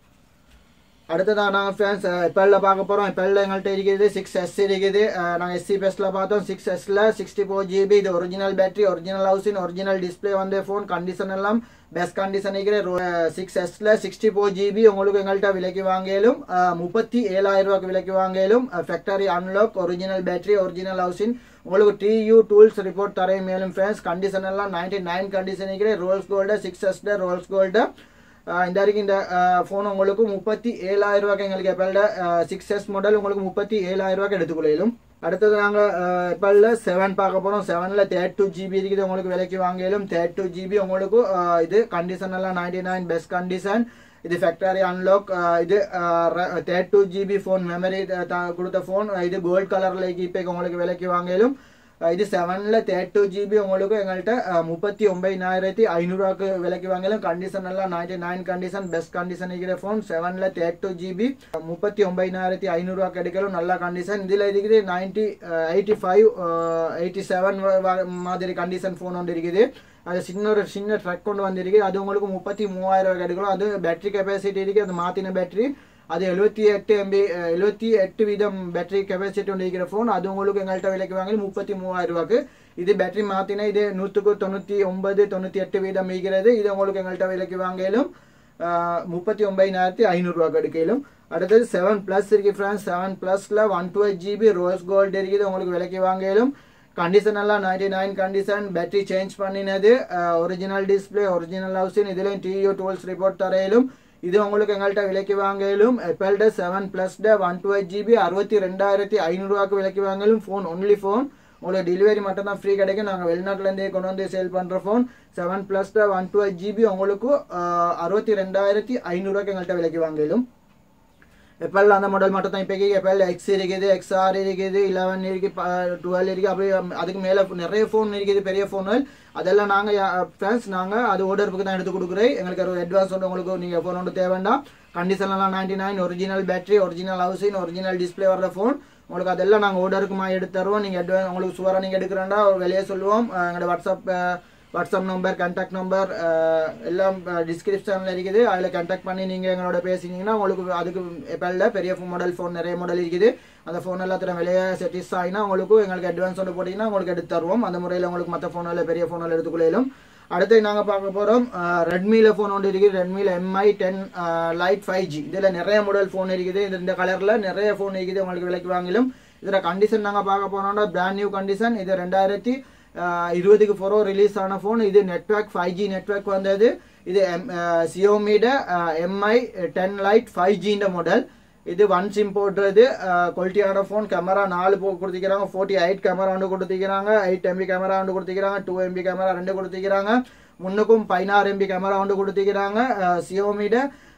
அடுத்ததான் நாங்கள் ஃபேன்ஸ் எப்பெல்ல பார்க்க போகிறோம் எப்பெல்ல எங்கள்கிட்ட இருக்குது சிக்ஸ் எஸ் இருக்குது நாங்கள் எஸ்சி பெஸ்ட்டில் பார்த்தோம் சிக்ஸ் எஸ்ல சிக்ஸ்டி ஃபோர் ஜிபி இது original battery original housing original display வந்து ஃபோன் கண்டிஷன் எல்லாம் பெஸ்ட் கண்டிஷன் இருக்கிற சிக்ஸ் எஸ்ல சிக்ஸ்டி ஃபோர் ஜிபி உங்களுக்கு எங்கள்கிட்ட விலைக்கு வாங்கலும் முப்பத்தி ஏழாயிரம் ரூபாய்க்கு விலைக்கு வாங்கலும் factory unlock original battery original housing உங்களுக்கு டியூ டூல்ஸ் ரிப்போர்ட் தரையும் மேலும் ஃப்ரெண்ட்ஸ் கண்டிஷன் எல்லாம் நைன்டி நைன் கண்டிஷன் இருக்கிற ரோல்ஸ் கோல்டு சிக்ஸ் எஸ்ட ரோல்ஸ் கோல்டு இந்த வரைக்கும் இந்த ஃபோன் உங்களுக்கு முப்பத்தி ஏழாயிரம் ரூபாய்க்கு எங்களுக்கு எப்பல்ல சிக்ஸ் எஸ் மாடல் உங்களுக்கு முப்பத்தி ஏழாயிரம் ரூபாய்க்கு எடுத்துக்கொள்ளும் அடுத்தது நாங்கள் எப்பல்ல செவன் பார்க்க போகிறோம் செவனில் தேர்ட் டூ ஜிபி இருக்குது உங்களுக்கு விலைக்கு வாங்கிலும் தேர்ட் டூ ஜிபி உங்களுக்கு இது கண்டிஷன் எல்லாம் நைன்டி நைன் பெஸ்ட் கண்டிஷன் இது ஃபேக்டரி அன்லாக் இது thirty two GB phone memory கொடுத்த ஃபோன் இது கோல்ட் கலரில் இப்போ உங்களுக்கு விலைக்கு வாங்கிலும் இது செவனில் தேர்ட் டூ ஜிபி உங்களுக்கு எங்கள்கிட்ட முப்பத்தி ஒன்பதினாயிரத்தி ஐநூறுவாக்கு விலைக்கு வாங்கலாம் கண்டிஷன் எல்லாம் ninety nine condition best condition இருக்கிற ஃபோன் செவனில் தேர்ட் டூ ஜிபி முப்பத்தி ஒன்பதினாயிரத்தி ஐநூறுவாக்கு எடுக்கலாம் நல்ல கண்டிஷன் இதில் இருக்குது ninety eighty five eighty seven மாதிரி கண்டிஷன் ஃபோன் ஒன்று இருக்குது அது சின்ன ஒரு சின்ன ட்ரக் கொண்டு வந்திருக்கு அது உங்களுக்கு முப்பத்தி மூவாயிரம் ரூபாய்க்கு எடுக்கலாம் அது பேட்டரி கெப்பாசிட்டி இருக்குது அது மாற்றின பேட்டரி அது எழுபத்தி எட்டு எம்பி எழுபத்தி எட்டு வீதம் பேட்டரி கெப்பாசிட்டி ஒன்று இருக்கிற ஃபோன் அது உங்களுக்கு எங்கள்கிட்ட விலைக்கு வாங்கி முப்பத்தி மூவாயிரம் ரூபாய்க்கு இது பேட்டரி மாற்றினா இது நூற்றுக்கு தொண்ணூற்றி ஒன்பது தொண்ணூற்றி எட்டு வீதம் இருக்கிறது இது உங்களுக்கு எங்கள்கிட்ட விலைக்கு வாங்கலும் முப்பத்தி ஒன்பதினாயிரத்தி ஐநூறுரூவாக்கு எடுக்கலும் அடுத்தது செவன் ப்ளஸ் இருக்கு ஃப்ரெண்ட்ஸ் செவன் ப்ளஸில் one twelve GB rose gold இருக்குது உங்களுக்கு விலைக்கு வாங்கலும் கண்டிஷன் எல்லாம் ninety nine condition battery change பண்ணினது ஒரிஜினல் டிஸ்பிளே ஒரிஜினல் ஹவுசின் இதுலேயும் டியூ டூல்ஸ் ரிப்போர்ட் தரையிலும் இது உங்களுக்கு எங்கள்கிட்ட விலைக்கு வாங்கலும் எப்பல்ட செவன் ப்ளஸ் ட ஒன் டூ எயிட் ஜிபி அறுபத்தி ரெண்டாயிரத்தி ஐநூறுரூவாக்கு விலைக்கு வாங்கலும் ஃபோன் ஒன்லி ஃபோன் உங்களுக்கு டெலிவரி மட்டும் தான் ஃப்ரீ கிடைக்கும் நாங்கள் வெளிநாட்டிலேருந்தே கொண்டு வந்து சேல் பண்ணுற ஃபோன் செவன் ப்ளஸ் ட ஒன் டூ எயிட் ஜிபி உங்களுக்கு அறுபத்தி ரெண்டாயிரத்தி ஐநூறுரூவாக்கு எங்கள்கிட்ட விலைக்கு வாங்கலும் எப்பெல்லாம் அந்த மாடல் மட்டும் தான் இப்போக்கி எப்பெல் எக்ஸ் இருக்குது எக்ஸ்ஆர் இருக்குது லெவன் இருக்குது டுவெல் இருக்குது அப்படி அதுக்கு மேலே நிறைய ஃபோன் இருக்குது பெரிய ஃபோன்கள் அதெல்லாம் நாங்கள் ஃப்ரெண்ட்ஸ் நாங்கள் அது ஓர்டருக்கு தான் எடுத்து கொடுக்குறோம் எங்களுக்கு ஒரு அட்வான்ஸ் ஒன்று உங்களுக்கு நீங்கள் ஃபோன் ஒன்று தேவைண்டாம் கண்டிஷன்லாம் ninety nine original battery original housing original display வர ஃபோன் உங்களுக்கு அதெல்லாம் நாங்கள் ஓர்டருக்குமா எடுத்து தருவோம் நீங்கள் அட்வான்ஸ் உங்களுக்கு சுவராக நீங்கள் எடுக்கிறேன்டா வெளியே சொல்லுவோம் எங்களோட WhatsApp WhatsApp number contact number எல்லாம் டிஸ்கிரிப்ஷனில் இருக்குது அதில் கான்டாக்ட் பண்ணி நீங்கள் எங்களோட பேசினீங்கன்னா உங்களுக்கு அதுக்கு எப்போ பெரிய மாடல் ஃபோன் நிறைய மாடல் இருக்குது அந்த ஃபோன் எல்லாத்திலும் விலையை செட்டிஸ் ஆகினா உங்களுக்கு எங்களுக்கு அட்வான்ஸ் ஒன்று போட்டிங்கன்னா உங்களுக்கு எடுத்து தருவோம் அந்த முறையில் உங்களுக்கு மற்ற ஃபோனில் பெரிய ஃபோனில் எடுத்துக்கொள்ளும் அடுத்து நாங்கள் பார்க்க போகிறோம் ரெட்மியில் ஃபோன் ஒன்று இருக்குது ரெட்மியில் Mi ten lite five G இதில் நிறைய மாடல் ஃபோன் இருக்குது இந்த இந்த கலரில் நிறைய ஃபோன் இருக்குது உங்களுக்கு விலைக்கு வாங்கிலும் இதில் கண்டிஷன் நாங்கள் பார்க்க போனோம்னா பிராண்ட் நியூ கண்டிஷன் இது ரெண்டாயிரத்தி இருபதுக்கு ஃபோரோ ரிலீஸ் ஆன ஃபோன் இது நெட்ஒர்க் ஃபைவ் ஜி நெட்ஒர்க் வந்தது இது எம் சியோமிட எம்ஐ டென் லைட் ஃபைவ் ஜின்ற மாடல் இது ஒன் சிம் போடுறது குவாலிட்டியான ஃபோன் கேமரா நாலு போ கொடுத்துக்கிறாங்க ஃபோர்ட்டி எயிட் கேமரா ஒன்று கொடுத்துக்கிறாங்க எயிட் எம்பி கேமரா ஒன்று கொடுத்துக்கிறாங்க டூ எம்பி கேமரா ரெண்டு கொடுத்துக்கிறாங்க முன்னுக்கும் பதினாறு எம்பி கேமரா ஒன்று கொடுத்துக்கிறாங்க சியோமிட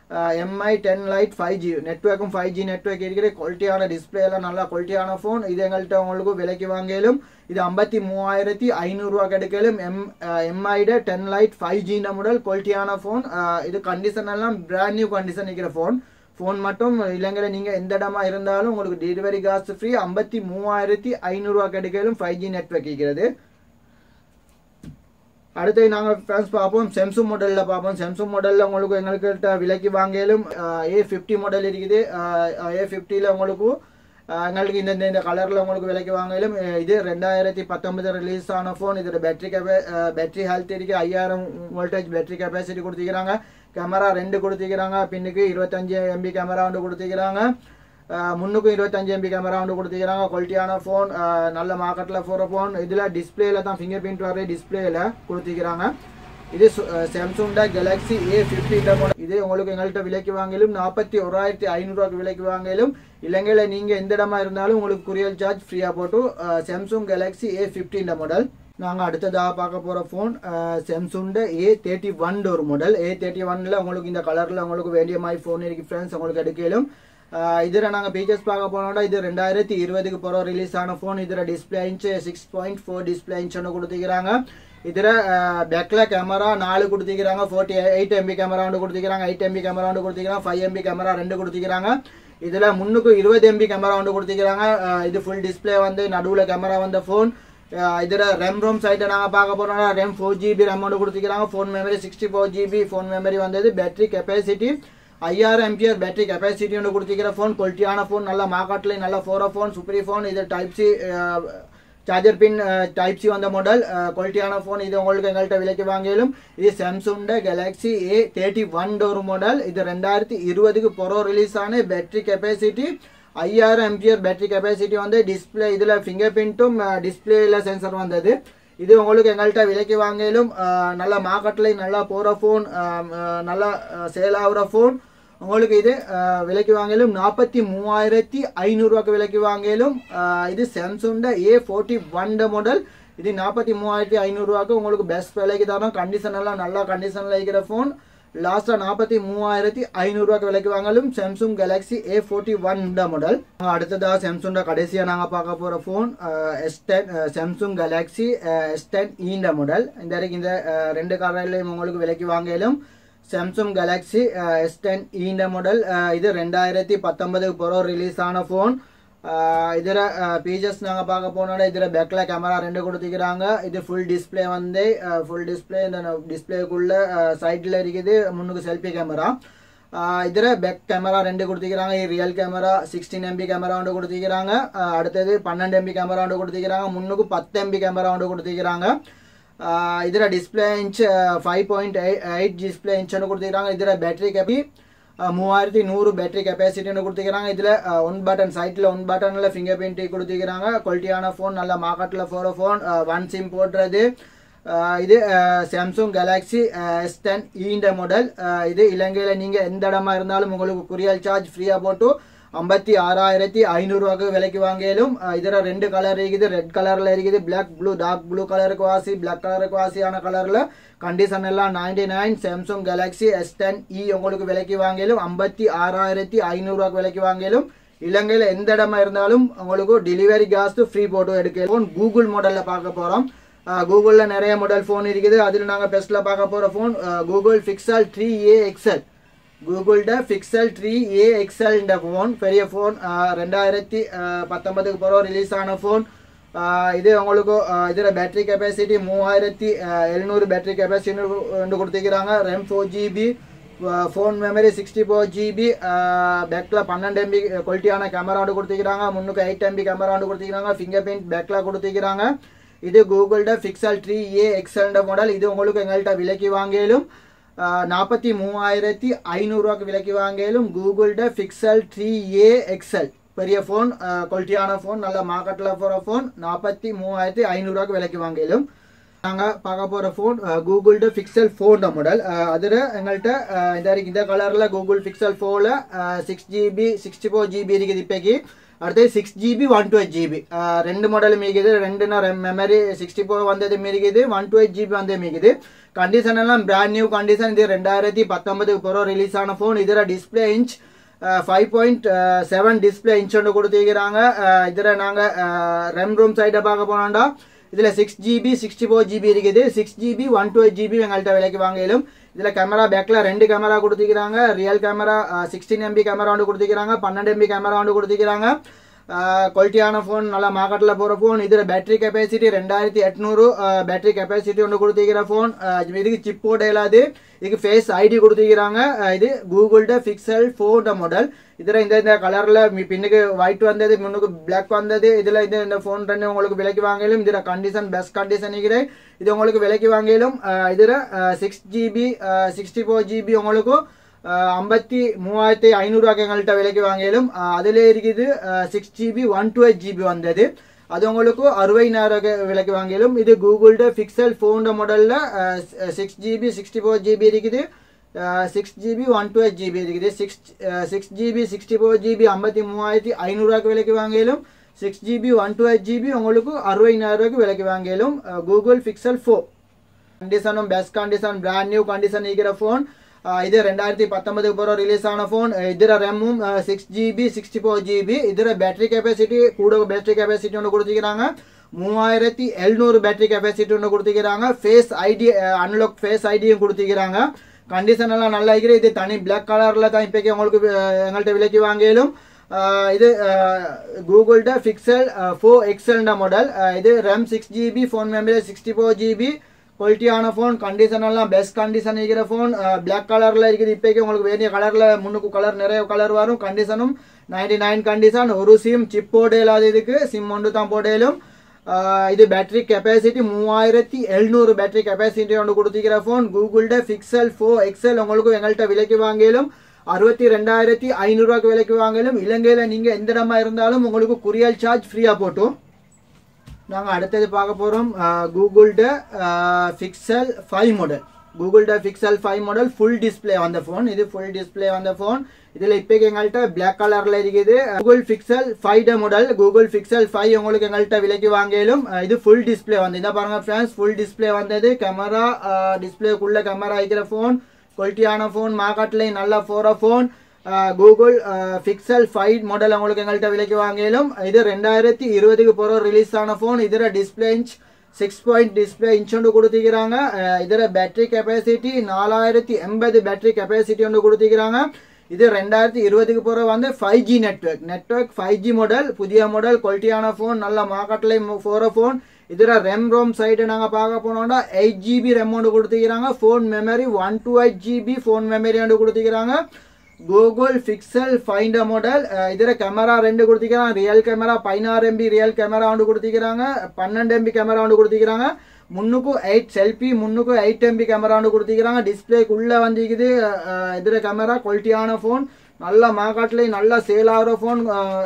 Mi ten lite five G நெட்ஒர்க்கும் ஃபைவ் ஜி நெட்ஒர்க் இருக்கிற குவாலிட்டியான டிஸ்பிளே எல்லாம் நல்லா குவாலிட்டியான ஃபோன் இது எங்கள்கிட்ட உங்களுக்கு விலைக்கு வாங்கலும் இது ஐம்பத்தி மூவாயிரத்தி ஐநூறுரூவா கிடைக்கலும் எம் எம்ஐட டென் லைட் ஃபைவ் ஜின்ற மாடல் குவாலிட்டியான ஃபோன் இது கண்டிஷன் எல்லாம் பிராண்ட் நியூ கண்டிஷன் இருக்கிற ஃபோன் ஃபோன் மட்டும் இலங்கையில் நீங்கள் எந்த இடமா இருந்தாலும் உங்களுக்கு டெலிவரி காசு ஃப்ரீ ஐம்பத்தி மூவாயிரத்தி ஐநூறுரூவா கிடைக்கலும் ஃபைவ் ஜி நெட்ஒர்க் இருக்கிறது அடுத்து நாங்கள் ஃப்ரெண்ட்ஸ் பார்ப்போம் செம்சங் மாடலில் பார்ப்போம் செம்சங் மாடலில் உங்களுக்கு எங்கள்கிட்ட விலைக்கு வாங்கியாலும் ஏ ஃபிஃப்டி மாடல் இருக்குது ஏ ஃபிஃப்டியில் உங்களுக்கு அஹ், எங்களுக்கு இந்த இந்த கலரில் உங்களுக்கு விலைக்கு வாங்கிலும் அஹ், இது ரெண்டாயிரத்தி பத்தொன்பது ரிலீஸ் ஆன ஃபோன் இதோட பேட்டரி கெபா பேட்டரி ஹெல்த் இருக்கு ஐயாயிரம் வோல்டேஜ் பேட்டரி கெப்பாசிட்டி கொடுத்துக்கிறாங்க கேமரா ரெண்டு கொடுத்துக்கிறாங்க பின்னுக்கு இருபத்தஞ்சு எம்பி கேமரா வந்து கொடுத்துக்கிறாங்க அஹ், முன்னுக்கும் இருபத்தஞ்சு எம்பி கேமரா வந்து கொடுத்துக்கிறாங்க குவாலிட்டியான ஃபோன் நல்ல மார்க்கெட்டில் போகிற ஃபோன் இதில் டிஸ்பிளேல தான் ஃபிங்கர் பிரிண்ட் வர டிஸ்பிளேல கொடுத்துக்கிறாங்க இது சாம்சungட கேலக்ஸி ஏ ஃபிஃப்டி இது உங்களுக்கு எங்கள்கிட்ட விலைக்கு வாங்கிலும் நாற்பத்தி ஓராயிரத்தி ஐநூறுரூவாக்கு விலைக்கு வாங்கிலும் இலங்கையில் நீங்கள் எந்த இடமா இருந்தாலும் உங்களுக்கு குரியல் சார்ஜ் ஃப்ரீயாக போட்டு சாம்சங் கேலக்ஸி ஏ ஃபிஃப்டின்ற மாடல் நாங்கள் அடுத்ததாக பார்க்க போகிற ஃபோன் சாம்சungட ஏ தேர்ட்டி ஒன் ஒரு மாடல் ஏ தேர்ட்டி ஒனில் உங்களுக்கு இந்த கலரில் உங்களுக்கு வேண்டிய மாதிரி ஃபோன் இருக்குது ஃப்ரெண்ட்ஸ் உங்களுக்கு எடுக்கலும் இதில் நாங்கள் ஃபீச்சர்ஸ் பார்க்க போனோம்னா இது ரெண்டாயிரத்தி இருபதுக்கு போகிற ரிலீஸ் ஆன ஃபோன் இதில் display inch six point four display இன்ச்னு கொடுத்துக்கிறாங்க இதில் பேக்கில் கேமரா நாலு கொடுத்துக்கிறாங்க ஃபோர்ட்டி எயிட் எம்பி கேமரா ஒன்று கொடுத்துக்கிறாங்க எயிட் எம்பி கேமரா ஒன்று கொடுத்துக்கிறாங்க ஃபைவ் எம்பி கேமரா ரெண்டு கொடுத்துக்கிறாங்க இதில் முன்னுக்கு இருபது எம்பி கேமரா ஒன்று கொடுத்துக்கிறாங்க அஹ் இது ஃபுல் டிஸ்பிளே வந்து நடுவில் கேமரா வந்த ஃபோன் இதில் ரெம் ரோம் சைட்டை நாங்கள் பார்க்க போனோம்னா ரெம் ஃபோர் ஜிபி ரெம் ஒன்று கொடுத்துக்கிறாங்க phone memory sixty four GB phone memory வந்தது பேட்டரி கெப்பாசிட்டி ஐயாயிரம் எம்பிஆர் பேட்டரி கெப்பாசிட்டி ஒன்று கொடுத்துக்கிற ஃபோன் குவாலிட்டியான ஃபோன் நல்ல மார்க்கெட்லேயும் நல்ல ஃபோரோ ஃபோன் சூப்பரி ஃபோன் இது டைப் சி சார்ஜர் பின் டைப் சி வந்த மாடல் குவாலிட்டியான ஃபோன் இது உங்களுக்கு எங்கள்கிட்ட விலைக்கு வாங்கிலும் இது சாம்சungட கேலக்ஸி ஏ தேர்ட்டி ஒன் ஒரு மாடல் இது ரெண்டாயிரத்தி இருபதுக்கு பொறோ ரிலீஸ் ஆன பேட்டரி கெப்பாசிட்டி ஐயாயிரம் எம்பிஆர் பேட்டரி கெப்பாசிட்டி வந்து டிஸ்பிளே இதில் ஃபிங்கர் பிரிண்ட்டும் டிஸ்பிளேல சென்சர் வந்தது இது உங்களுக்கு எங்கள்கிட்ட விலைக்கு வாங்கிலும் அஹ், நல்ல மார்க்கெட்லேயும் நல்லா போகிற ஃபோன் நல்லா சேல் ஆகுற ஃபோன் உங்களுக்கு இது அஹ், விலைக்கு வாங்கிலும் நாற்பத்தி மூவாயிரத்தி ஐநூறுரூவாக்கு விலைக்கு வாங்கிலும் அஹ், இது சாம்சungட ஏ ஃபோர்ட்டி ஒன் மாடல் இது நாற்பத்தி மூவாயிரத்தி ஐநூறுரூவாக்கு உங்களுக்கு பெஸ்ட் விலைக்கு தரோம் கண்டிஷன் எல்லாம் நல்லா கண்டிஷனில் இருக்கிற ஃபோன் லாஸ்ட்டாக நாற்பத்தி மூவாயிரத்தி ஐநூறுரூவாக்கு விலைக்கு வாங்கலும் Samsung Galaxy A forty one model அடுத்ததாக சாம்சungட கடைசியாக நாங்கள் பார்க்க போகிற phone S ten Samsung Galaxy S ten ஈண்ட மாடல் இந்த வரைக்கும் இந்த அஹ், ரெண்டு கலர்லையும் உங்களுக்கு விலைக்கு வாங்கிலும் சாம்சங் கேலக்ஸி எஸ் டென் ஈண்ட மாடல் இது ரெண்டாயிரத்தி பத்தொன்பதுக்கு பிறகு ரிலீஸ் ஆன ஃபோன் இதில் ஃபீச்சர்ஸ் நாங்கள் பார்க்க போனோம்னா இதில் பேக்கில் கேமரா ரெண்டு கொடுத்துக்கிறாங்க இது ஃபுல் டிஸ்பிளே வந்து ஃபுல் டிஸ்பிளே இந்த டிஸ்பிளேக்குள்ள சைடில் இருக்குது முன்னுக்கு செல்ஃபி கேமரா இதில் பேக் கேமரா ரெண்டு கொடுத்துக்கிறாங்க rear camera sixteen MP camera ஒன்று கொடுத்துக்கிறாங்க அஹ், அடுத்தது பன்னெண்டு எம்பி கேமரா ஒன்று கொடுத்துக்கிறாங்க முன்னுக்கு பத்து எம்பி கேமரா ஒன்று கொடுத்துக்கிறாங்க இதில் display inch five point eight display இன்ச்னு கொடுத்துக்கிறாங்க இதில் பேட்டரி கேப்பி மூவாயிரத்தி நூறு பேட்டரி கெப்பாசிட்டின்னு கொடுத்துக்கிறாங்க இதில் ஒன் பட்டன் சைட்டில் ஒன் பட்டனில் ஃபிங்கர் பிரிண்ட் கொடுத்துக்கிறாங்க குவாலிட்டியான ஃபோன் நல்ல மார்க்கெட்டில் போகிற ஃபோன் ஒன் சிம் போடுறது அஹ் இது சாம்சங் கேலக்ஸி எஸ் டென் ஈண்ட மாடல் இது இலங்கையில் நீங்கள் எந்த இடமா இருந்தாலும் உங்களுக்கு குரியல் சார்ஜ் ஃப்ரீயாக போட்டு ஐம்பத்தி ஆறாயிரத்தி ஐநூறுரூவாக்கு விலைக்கு வாங்கியாலும் இதில் ரெண்டு கலர் இருக்குது ரெட் கலரில் இருக்குது பிளாக் ப்ளூ டார்க் ப்ளூ கலருக்கு வாசி பிளாக் கலருக்கு வாசியான கலரில் கண்டிஷன் எல்லாம் ninety nine Samsung Galaxy S ten E உங்களுக்கு விலைக்கு வாங்கியாலும் ஐம்பத்தி ஆறாயிரத்தி ஐநூறுரூவாக்கு விலைக்கு வாங்கியாலும் இலங்கையில் எந்த இடமா இருந்தாலும் உங்களுக்கு டெலிவரி காஸ்ட் ஃப்ரீ போட்டோ எடுக்கலாம் கூகுள் மாடலில் பார்க்க போகிறோம் கூகுளில் நிறைய மாடல் ஃபோன் இருக்குது அதில் நாங்கள் பெஸ்ட்டில் பார்க்க போகிற phone Google Pixel three A XL கூகுள்ட பிக்சல் த்ரீ ஏ எக்ஸல்ன்ற ஃபோன் பெரிய ஃபோன் ரெண்டாயிரத்தி பத்தொன்பதுக்கு பிறகு ரிலீஸ் ஆன ஃபோன் இது உங்களுக்கு இதில் பேட்டரி கெப்பாசிட்டி மூவாயிரத்தி எழுநூறு பேட்டரி கெப்பாசிட்டி கொடுத்துக்கிறாங்க RAM four GB phone memory sixty four GB பேக்கில் பன்னெண்டு எம்பி குவாலிட்டியான கேமரா வந்து கொடுத்துக்கிறாங்க முன்னுக்கு எயிட் எம்பி கேமரா வந்து கொடுத்துக்கிறாங்க ஃபிங்கர் பிரிண்ட் பேக்கில் கொடுத்துக்கிறாங்க இது கூகுள்ட பிக்சல் த்ரீ ஏ எக்ஸல்ன்ற மாடல் இது உங்களுக்கு எங்கள்கிட்ட விலைக்கு வாங்கியாலும் நாற்பத்தி மூவாயிரத்தி ஐநூறுரூவாக்கு விலைக்கு வாங்கியாலும் கூகுள்ட பிக்சல் த்ரீ ஏ எக்ஸல் பெரிய ஃபோன் குவாலிட்டியான ஃபோன் நல்ல மார்க்கெட்டில் போகிற ஃபோன் நாற்பத்தி மூவாயிரத்தி ஐநூறுரூவாக்கு விலைக்கு வாங்கியாலும் நாங்கள் பார்க்க போகிற ஃபோன் கூகுள்ட பிக்சல் ஃபோன் மாடல் அதில் எங்கள்கிட்ட இந்த வரைக்கும் இந்த கலரில் கூகுள் பிக்சல் ஃபோரில் six GB sixty four GB இருக்குது இப்போக்கி அடுத்தது six GB one two eight GB ரெண்டு மாடல் மீக்குது ரெண்டுனா மெமரி சிக்ஸ்டி ஃபோர் வந்தது மீக்குது ஒன் டூ எயிட் ஜிபி வந்து மீக்குது கண்டிஷன் எல்லாம் பிராண்ட் நியூ கண்டிஷன் இது ரெண்டாயிரத்தி பத்தொன்பதுக்கு பிறகு ரிலீஸ் ஆன ஃபோன் இதில் display inch five point seven display inch ஒன்று கொடுத்துக்கிறாங்க இதில் நாங்கள் ரெம் ரூம் சைட்டை பார்க்க போனோம்டா இதில் six GB sixty four GB இருக்குது six GB one two eight GB எங்கள்கிட்ட விலைக்கு வாங்கிலும் இதில் கேமரா பேக்கில் ரெண்டு கேமரா கொடுத்துக்கிறாங்க rear camera sixteen MP camera ஒன்று கொடுத்துக்கிறாங்க பன்னெண்டு எம்பி கேமரா ஒன்று கொடுத்துக்கிறாங்க குவாலிட்டியான ஃபோன் நல்லா மார்க்கெட்டில் போகிற ஃபோன் இதில் பேட்டரி கெப்பாசிட்டி ரெண்டாயிரத்தி எட்நூறு பேட்டரி கெப்பாசிட்டி ஒன்று கொடுத்துருக்கிற ஃபோன் இதுக்கு சிப் போட இல்லாது இதுக்கு ஃபேஸ் ஐடி கொடுத்துருக்கிறாங்க இது கூகுள்ட பிக்சல் ஃபோர்ட மாடல் இதில் இந்த இந்த கலரில் பின்னுக்கு ஒயிட் வந்தது முன்னுக்கு பிளாக் வந்தது இதில் இந்த இந்த ஃபோன் ரெண்டு உங்களுக்கு விலைக்கு வாங்கலும் இதில் கண்டிஷன் பெஸ்ட் கண்டிஷன் இருக்கிறேன் இது உங்களுக்கு விலைக்கு வாங்கலும் இதில் six GB sixty four GB உங்களுக்கு ஐம்பத்தி மூவாயிரத்தி ஐநூறுவாக்கு எங்கள்கிட்ட விலைக்கு வாங்கிலும் அதில் இருக்குது six GB one two eight GB வந்தது அது உங்களுக்கு அறுபதினாயிரம் விலைக்கு வாங்கிலும் இது கூகுள்ட பிக்சல் ஃபோன் மாடலில் six GB sixty four GB இருக்குது six GB one two eight GB இருக்குது six six GB sixty four GB ஐம்பத்தி மூவாயிரத்தி ஐநூறுவாக்கு விலைக்கு வாங்கிலும் six GB one two eight GB உங்களுக்கு அறுபதினாயிரூவாய்க்கு விலைக்கு வாங்கிலும் கூகுள் பிக்சல் ஃபோர் கண்டிஷனும் best condition brand new condition இருக்கிற ஃபோன் இது ரெண்டாயிரத்தி பத்தொன்பதுக்கு போகிற ரிலீஸ் ஆன ஃபோன் இதில் ரெம்மும் six GB sixty four GB இதில் பேட்டரி கெப்பாசிட்டி கூட பேட்டரி கெப்பாசிட்டி ஒன்று கொடுத்துக்கிறாங்க மூவாயிரத்தி எழுநூறு பேட்டரி கெப்பாசிட்டி ஒன்று கொடுத்துக்கிறாங்க ஃபேஸ் ஐடி அன்லாக் ஃபேஸ் ஐடியும் கொடுத்துக்கிறாங்க கண்டிஷன் எல்லாம் நல்லா இருக்கிற இது தனி பிளாக் கலரில் தான் இப்போக்கி உங்களுக்கு எங்கள்கிட்ட விலைக்கு வாங்கிலும் இது கூகுள்ட பிக்சல் ஃபோர் எக்ஸல்ன்ற மாடல் இது RAM six GB phone memory sixty four GB குவாலிட்டியான ஃபோன் கண்டிஷன் எல்லாம் பெஸ்ட் கண்டிஷன் இருக்கிற ஃபோன் பிளாக் கலரில் இருக்குது இப்போக்கி உங்களுக்கு வேண்டிய கலரில் முன்னுக்கு கலர் நிறைய கலர் வரும் கண்டிஷனும் நைன்டி நைன் கண்டிஷன் ஒரு சிம் சிப் போடையிலாத இதுக்கு சிம் ஒன்று தான் போடையிலும் இது பேட்டரி கெப்பாசிட்டி மூவாயிரத்தி எழுநூறு பேட்டரி கெப்பாசிட்டி ஒன்று கொடுத்துக்கிற ஃபோன் கூகுள்ட பிக்சல் ஃபோ எக்ஸல் உங்களுக்கு எங்கள்கிட்ட விலைக்கு வாங்கிலும் அறுபத்தி ரெண்டாயிரத்தி ஐநூறுரூவாக்கு விலைக்கு வாங்கிலும் இலங்கையில் நீங்கள் எந்த இடமா இருந்தாலும் உங்களுக்கு குரியல் சார்ஜ் ஃப்ரீயாக போட்டும் நாங்கள் அடுத்தது பார்க்க போகிறோம் கூகுள்ட பிக்சல் ஃபைவ் மாடல் கூகுள்ட Pixel five model full display வந்த ஃபோன் இது ஃபுல் டிஸ்பிளே வந்த ஃபோன் இதில் இப்போக்கு எங்கள்கிட்ட பிளாக் கலரில் இருக்குது கூகுள் பிக்சல் ஃபைவ் ட மாடல் கூகுள் பிக்சல் ஃபைவ் உங்களுக்கு எங்கள்கிட்ட விலைக்கு வாங்கிலும் இது ஃபுல் டிஸ்பிளே வந்து இதை பாருங்க ஃப்ரெண்ட்ஸ் ஃபுல் டிஸ்பிளே வந்தது கேமரா டிஸ்பிளேக்குள்ள கேமரா இருக்கிற ஃபோன் குவாலிட்டியான ஃபோன் மார்க்கெட்லேயும் நல்ல போகிற phone Google Pixel five model உங்களுக்கு எங்கள்கிட்ட விலைக்கு வாங்கிலும் இது ரெண்டாயிரத்தி இருபதுக்கு போகிற ரிலீஸ் ஆன ஃபோன் இதில் display inch six point display inch ஒன்று கொடுத்துக்கிறாங்க இதில் பேட்டரி கெப்பாசிட்டி நாலாயிரத்தி எண்பது பேட்டரி கெப்பாசிட்டி ஒன்று கொடுத்துக்கிறாங்க இது ரெண்டாயிரத்தி இருபதுக்கு போகிற வந்து five G network network five G model புதிய மாடல் குவாலிட்டியான ஃபோன் நல்ல மார்க்கெட்லேயும் போகிற ஃபோன் இதில் ரெம் ரோம் சைடு நாங்கள் பார்க்க போனோம்னா எயிட் ஜிபி ரெம் ஒன்று கொடுத்துக்கிறாங்க phone memory one two eight GB phone memory ஒன்று கொடுத்துக்கிறாங்க கூகுள் பிக்சல் ஃபைண்ட் மாடல் இதில் கேமரா ரெண்டு கொடுத்துக்கிறாங்க ரியல் கேமரா பதினாறு எம்பி ரியல் கேமரா ஒன்று கொடுத்துக்கிறாங்க பன்னெண்டு எம்பி கேமரா ஒன்று கொடுத்துக்கிறாங்க முன்னுக்கும் எயிட் செல்ஃபி முன்னுக்கும் எயிட் எம்பி கேமரா ஒன்று கொடுத்துக்கிறாங்க டிஸ்பிளேக்குள்ளே வந்துக்குது இதில் கேமரா குவாலிட்டியான ஃபோன் நல்ல மார்க்கெட்லேயும் நல்லா சேல் ஆகிற ஃபோன்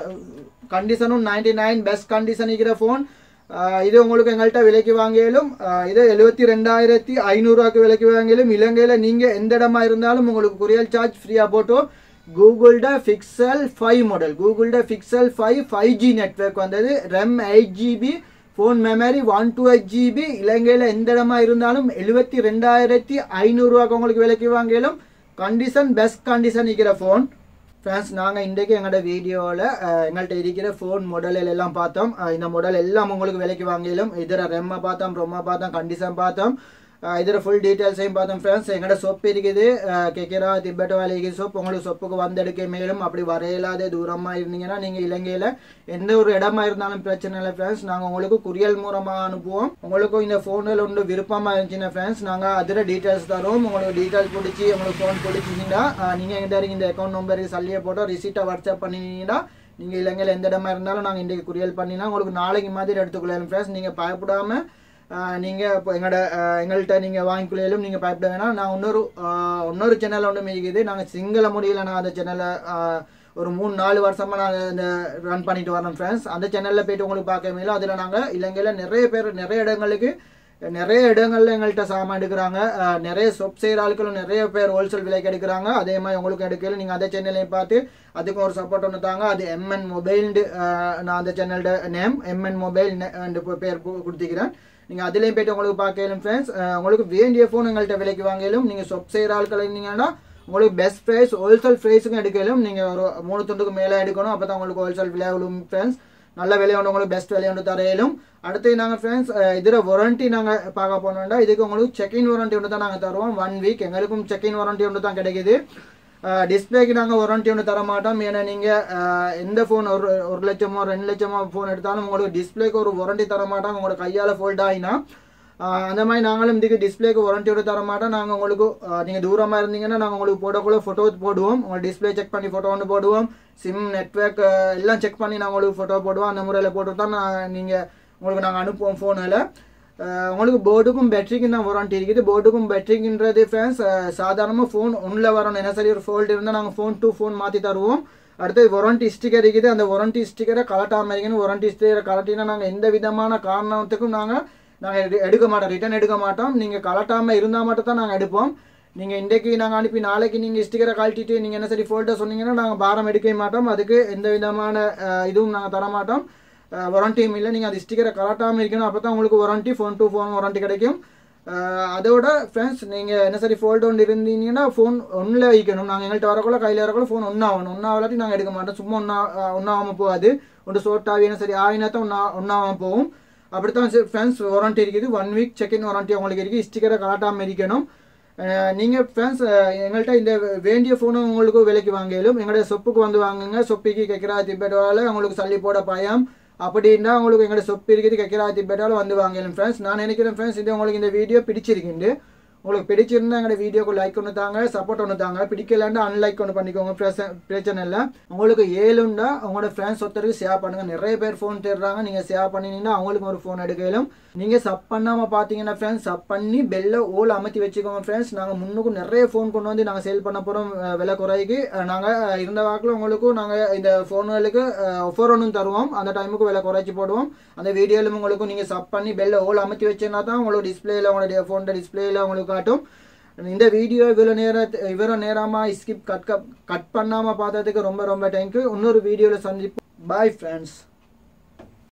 கண்டிஷனும் நைன்டி நைன் பெஸ்ட் கண்டிஷன் இருக்கிற ஃபோன் இது உங்களுக்கு எங்கள்கிட்ட விலைக்கு வாங்கியாலும் இது எழுபத்தி ரெண்டாயிரத்தி ஐநூறுரூவாக்கு விலைக்கு வாங்கியாலும் இலங்கையில் நீங்கள் எந்த இடமா இருந்தாலும் உங்களுக்கு குரியல் சார்ஜ் ஃப்ரீயாக போட்டோம் கூகுள்ட பிக்சல் ஃபைவ் மாடல் கூகுள்ட Pixel five five G network வந்தது RAM eight GB phone memory one two eight GB இலங்கையில் எந்த இடமா இருந்தாலும் எழுபத்தி ரெண்டாயிரத்தி ஐநூறுரூவாக்கு உங்களுக்கு விலைக்கு வாங்கியாலும் கண்டிஷன் பெஸ்ட் கண்டிஷன் இருக்கிற ஃபோன் ஃப்ரெண்ட்ஸ் நாங்கள் இன்றைக்கு எங்களோட வீடியோவில் எங்கள்கிட்ட இருக்கிற ஃபோன் மாடல் எல்லாம் பார்த்தோம் இந்த மாடல் எல்லாம் உங்களுக்கு விலைக்கு வாங்கிலும் இதில் ரெம்மை பார்த்தோம் ரொம்மை பார்த்தோம் கண்டிஷன் பார்த்தோம் இதில் ஃபுல் டீட்டெயில்ஸையும் பார்த்தோம் ஃப்ரெண்ட்ஸ் எங்களோட சொப்பு இருக்குது கேட்கிறா திபெட் வேலைக்கு சொப்பு உங்களுக்கு சொப்புக்கு வந்தெடுக்க மேலும் அப்படி வரையில்லாத தூரமாக இருந்தீங்கன்னா நீங்கள் இலங்கையில் எந்த ஒரு இடமா இருந்தாலும் பிரச்சனை இல்லை ஃப்ரெண்ட்ஸ் நாங்கள் உங்களுக்கு குரியல் மூலமாக அனுப்புவோம் உங்களுக்கும் இந்த ஃபோனில் ஒன்று விருப்பமாக இருந்துச்சுன்னா ஃப்ரெண்ட்ஸ் நாங்கள் அதில் டீட்டெயில்ஸ் தரோம் உங்களுக்கு டீட்டெயில்ஸ் பிடிச்சி உங்களுக்கு ஃபோன் பிடிச்சிங்கன்னா நீங்கள் எங்கிட்ட இந்த அக்கௌண்ட் நம்பருக்கு சல்லியை போட்டோ ரிசீட்டை வாட்ஸ்அப் பண்ணினீங்கன்னா நீங்கள் இலங்கையில் எந்த இடமா இருந்தாலும் நாங்கள் இன்றைக்கு குரியல் பண்ணினா உங்களுக்கு நாளைக்கு மாதிரி எடுத்துக்கொள்ளலாம் ஃப்ரெண்ட்ஸ் நீங்கள் பயப்படாமல் நீங்கள் இப்போ எங்களோட எங்கள்கிட்ட நீங்கள் வாங்கிக்கொள்ளையிலும் நீங்கள் பயப்பட வேணாம் நான் இன்னொரு இன்னொரு சேனல் ஒன்று மிகுது நாங்கள் சிங்கள முடியல நான் அந்த சேனலை ஒரு மூணு நாலு வருஷமாக நான் இந்த ரன் பண்ணிட்டு வரேன் ஃப்ரெண்ட்ஸ் அந்த சேனலில் போயிட்டு உங்களுக்கு பார்க்க மேலும் அதில் நாங்கள் இலங்கையில் நிறைய பேர் நிறைய இடங்களுக்கு நிறைய இடங்கள்ல எங்கள்கிட்ட சாமான் எடுக்கிறாங்க நிறைய சொப் செய்கிற ஆட்களும் நிறைய பேர் ஹோல்சேல் விலைக்கு எடுக்கிறாங்க அதே மாதிரி உங்களுக்கு எடுக்கல நீங்கள் அந்த சேனலையும் பார்த்து அதுக்கும் ஒரு சப்போர்ட் ஒன்று தாங்க அது எம்என் மொபைல்டு நான் அந்த சேனலோட நேம் எம்என் மொபைல் பேர் கொடுத்துக்கிறேன் நீங்கள் அதுலேயும் போய்ட்டு உங்களுக்கு பார்க்கலும் ஃப்ரெண்ட்ஸ் உங்களுக்கு வேண்டிய ஃபோன் எங்கள்கிட்ட விலைக்கு வாங்கலும் நீங்கள் சொப் செய்கிற ஆட்கள் இருந்தீங்கன்னா உங்களுக்கு பெஸ்ட் ப்ரைஸ் ஹோல்சேல் ப்ரைஸுக்கும் எடுக்கலும் நீங்கள் ஒரு மூணு துண்டுக்கு மேலே எடுக்கணும் அப்போ தான் உங்களுக்கு ஹோல்சேல் விலை விழும் ஃப்ரெண்ட்ஸ் நல்ல விலை ஒன்று உங்களுக்கு பெஸ்ட் விலை ஒன்று தரையிலும் அடுத்து நாங்கள் ஃப்ரெண்ட்ஸ் இதில் வாரண்ட்டி நாங்கள் பார்க்க போனோம்னா இதுக்கு உங்களுக்கு செக்இன் வாரண்ட்டி ஒன்று தான் நாங்கள் தருவோம் ஒன் வீக் எங்களுக்கும் செக்இன் வாரண்ட்டி ஒன்று தான் கிடைக்குது டிஸ்பிளேக்கு நாங்கள் வாரண்டி ஒன்று தர மாட்டோம் ஏன்னா நீங்கள் எந்த ஃபோன் ஒரு ஒரு லட்சமோ ரெண்டு லட்சமோ ஃபோன் எடுத்தாலும் உங்களுக்கு டிஸ்பிளேக்கு ஒரு வாரண்டி தர மாட்டோம் உங்களோட கையால் ஃபோல்ட் ஆகினா ஆஹ் அந்த மாதிரி நாங்களும் இதுக்கு டிஸ்பிளேக்கு வாரண்டியோட தர மாட்டோம் நாங்கள் உங்களுக்கு நீங்கள் தூரமாக இருந்தீங்கன்னா நாங்கள் உங்களுக்கு போடக்குள்ள ஃபோட்டோ போடுவோம் உங்கள் டிஸ்பிளே செக் பண்ணி ஃபோட்டோ ஒன்று போடுவோம் சிம் நெட்ஒர்க் எல்லாம் செக் பண்ணி நாங்கள் உங்களுக்கு ஃபோட்டோ போடுவோம் அந்த முறையில் போட்டு தான் நான் நீங்கள் உங்களுக்கு நாங்கள் அனுப்புவோம் ஃபோனில் உங்களுக்கு போர்டுக்கும் பேட்டரிக்கும் தான் வாரண்டி இருக்குது போர்டுக்கும் பேட்டரிக்குன்றது ஃபேன்ஸ் சாதாரணமாக ஃபோன் ஒன்றில் வரணும் என்ன சரி ஒரு ஃபோல்ட் இருந்தால் நாங்கள் ஃபோன் டு ஃபோன் மாற்றி தருவோம் அடுத்து வாரண்டி ஸ்டிக்கர் இருக்குது அந்த வாரண்டி ஸ்டிக்கரை கலட்டாமல் இருக்கணும் வாரண்டி ஸ்டிக்கரை கலட்டினா நாங்கள் எந்த விதமான காரணத்துக்கும் நாங்கள் நாங்கள் எடுக்க மாட்டோம் ரிட்டர்ன் எடுக்க மாட்டோம் நீங்கள் கலட்டாமல் இருந்தால் மட்டும் தான் நாங்கள் எடுப்போம் நீங்கள் இன்றைக்கு நாங்கள் அனுப்பி நாளைக்கு நீங்கள் ஸ்டிக்கரை கழட்டிட்டு நீங்கள் என்ன சரி ஃபோல்டர் சொன்னீங்கன்னா நாங்கள் பாரம் எடுக்கவே மாட்டோம் அதுக்கு எந்த விதமான அஹ், இதுவும் நாங்கள் தர மாட்டோம் வாரண்டியும் இல்லை நீங்கள் அந்த ஸ்டிக்கரை கலட்டாமல் இருக்கணும் அப்போ தான் உங்களுக்கு warranty phone to phone warranty கிடைக்கும் அஹ், அதோட ஃப்ரெண்ட்ஸ் நீங்கள் என்ன சரி ஃபோல்ட் ஒன்று இருந்தீங்கன்னா ஃபோன் ஒன்றில் வைக்கணும் நாங்கள் எங்கள்கிட்ட வரக்குள்ள கையில் வரக்குள்ள ஃபோன் ஒன்றாகணும் ஒன்றாவலாட்டி நாங்கள் எடுக்க மாட்டோம் சும்மா ஒன்றா ஒன்றாகாமல் போகாது ஒன்று ஷோர்ட்டாக என்ன சரி ஆகினா தான் ஒன்றா ஒன்றாகாமல் போகும் அப்படித்தான் ஃபேன்ஸ் வாரண்டி இருக்குது ஒன் வீக் செகண்ட் வாரண்டி உங்களுக்கு இருக்குது ஸ்டிக்கரை கலாட்டாமல் இருக்கணும் அஹ் நீங்க ஃபேன்ஸ் எங்கள்கிட்ட இந்த வேண்டிய ஃபோனும் உங்களுக்கு விலைக்கு வாங்கலும் எங்களுடைய சொப்புக்கு வந்து வாங்குங்க சொப்பிக்கு கெக்கிராத்தி பேட்டால உங்களுக்கு சல்லி போட பயம் அப்படின்னா உங்களுக்கு எங்களோட சொப்பு இருக்குது கெக்கிராத்தி பேட்டால வந்து வாங்கலும் ஃப்ரெண்ட்ஸ் நான் நினைக்கிறேன் ஃப்ரெண்ட்ஸ் இது உங்களுக்கு இந்த வீடியோ பிடிச்சிருக்குண்டு உங்களுக்கு பிடிச்சிருந்தா எங்களோட வீடியோக்கு லைக் ஒன்று தாங்க சப்போர்ட் ஒன்று தாங்க பிடிக்கலன்னா அன்லைக் ஒன்று பண்ணிக்கோங்க பிரச்ச- பிரச்சனை இல்லை உங்களுக்கு ஏழுண்டா உங்களோட ஃப்ரெண்ட்ஸ் ஒருத்தருக்கு ஷேர் பண்ணுங்க நிறைய பேர் ஃபோன் தேடுறாங்க நீங்க ஷேர் பண்ணினீங்கன்னா அவங்களுக்கு ஒரு ஃபோன் எடுக்கலும் நீங்க சப் பண்ணாம பாத்தீங்கன்னா ஃப்ரெண்ட்ஸ் சப் பண்ணி பெல்ல ஓல் அமர்த்தி வச்சுக்கோங்க ஃப்ரெண்ட்ஸ் நாங்க முன்னுக்கும் நிறைய ஃபோன் கொண்டு வந்து நாங்க சேல் பண்ண போறோம் அஹ், விலை குறைக்கு அஹ், நாங்க அஹ், இருந்த வாக்குல உங்களுக்கும் நாங்க இந்த ஃபோன்களுக்கு ஆஃபர் ஒன்றும் தருவோம் அந்த டைமுக்கு விலை குறைச்சி போடுவோம் அந்த வீடியோலும் உங்களுக்கு நீங்க சப் பண்ணி பெல்ல ஓல் அமர்த்தி வச்சேன்னா தான் உங்களுக்கு டிஸ்பிளேல உங்களுடைய ஃபோன் டிஸ்பிளேல உங்களுக்கு காட்டும் இந்த வீடியோ இவ்வளோ நேரம் இவ்வளோ நேரமாக ஸ்கிப் கட் கட் பண்ணாமல் பார்த்ததுக்கு ரொம்ப ரொம்ப தேங்க்யூ இன்னொரு வீடியோவில் சந்திப்போம் பாய் ஃப்ரெண்ட்ஸ்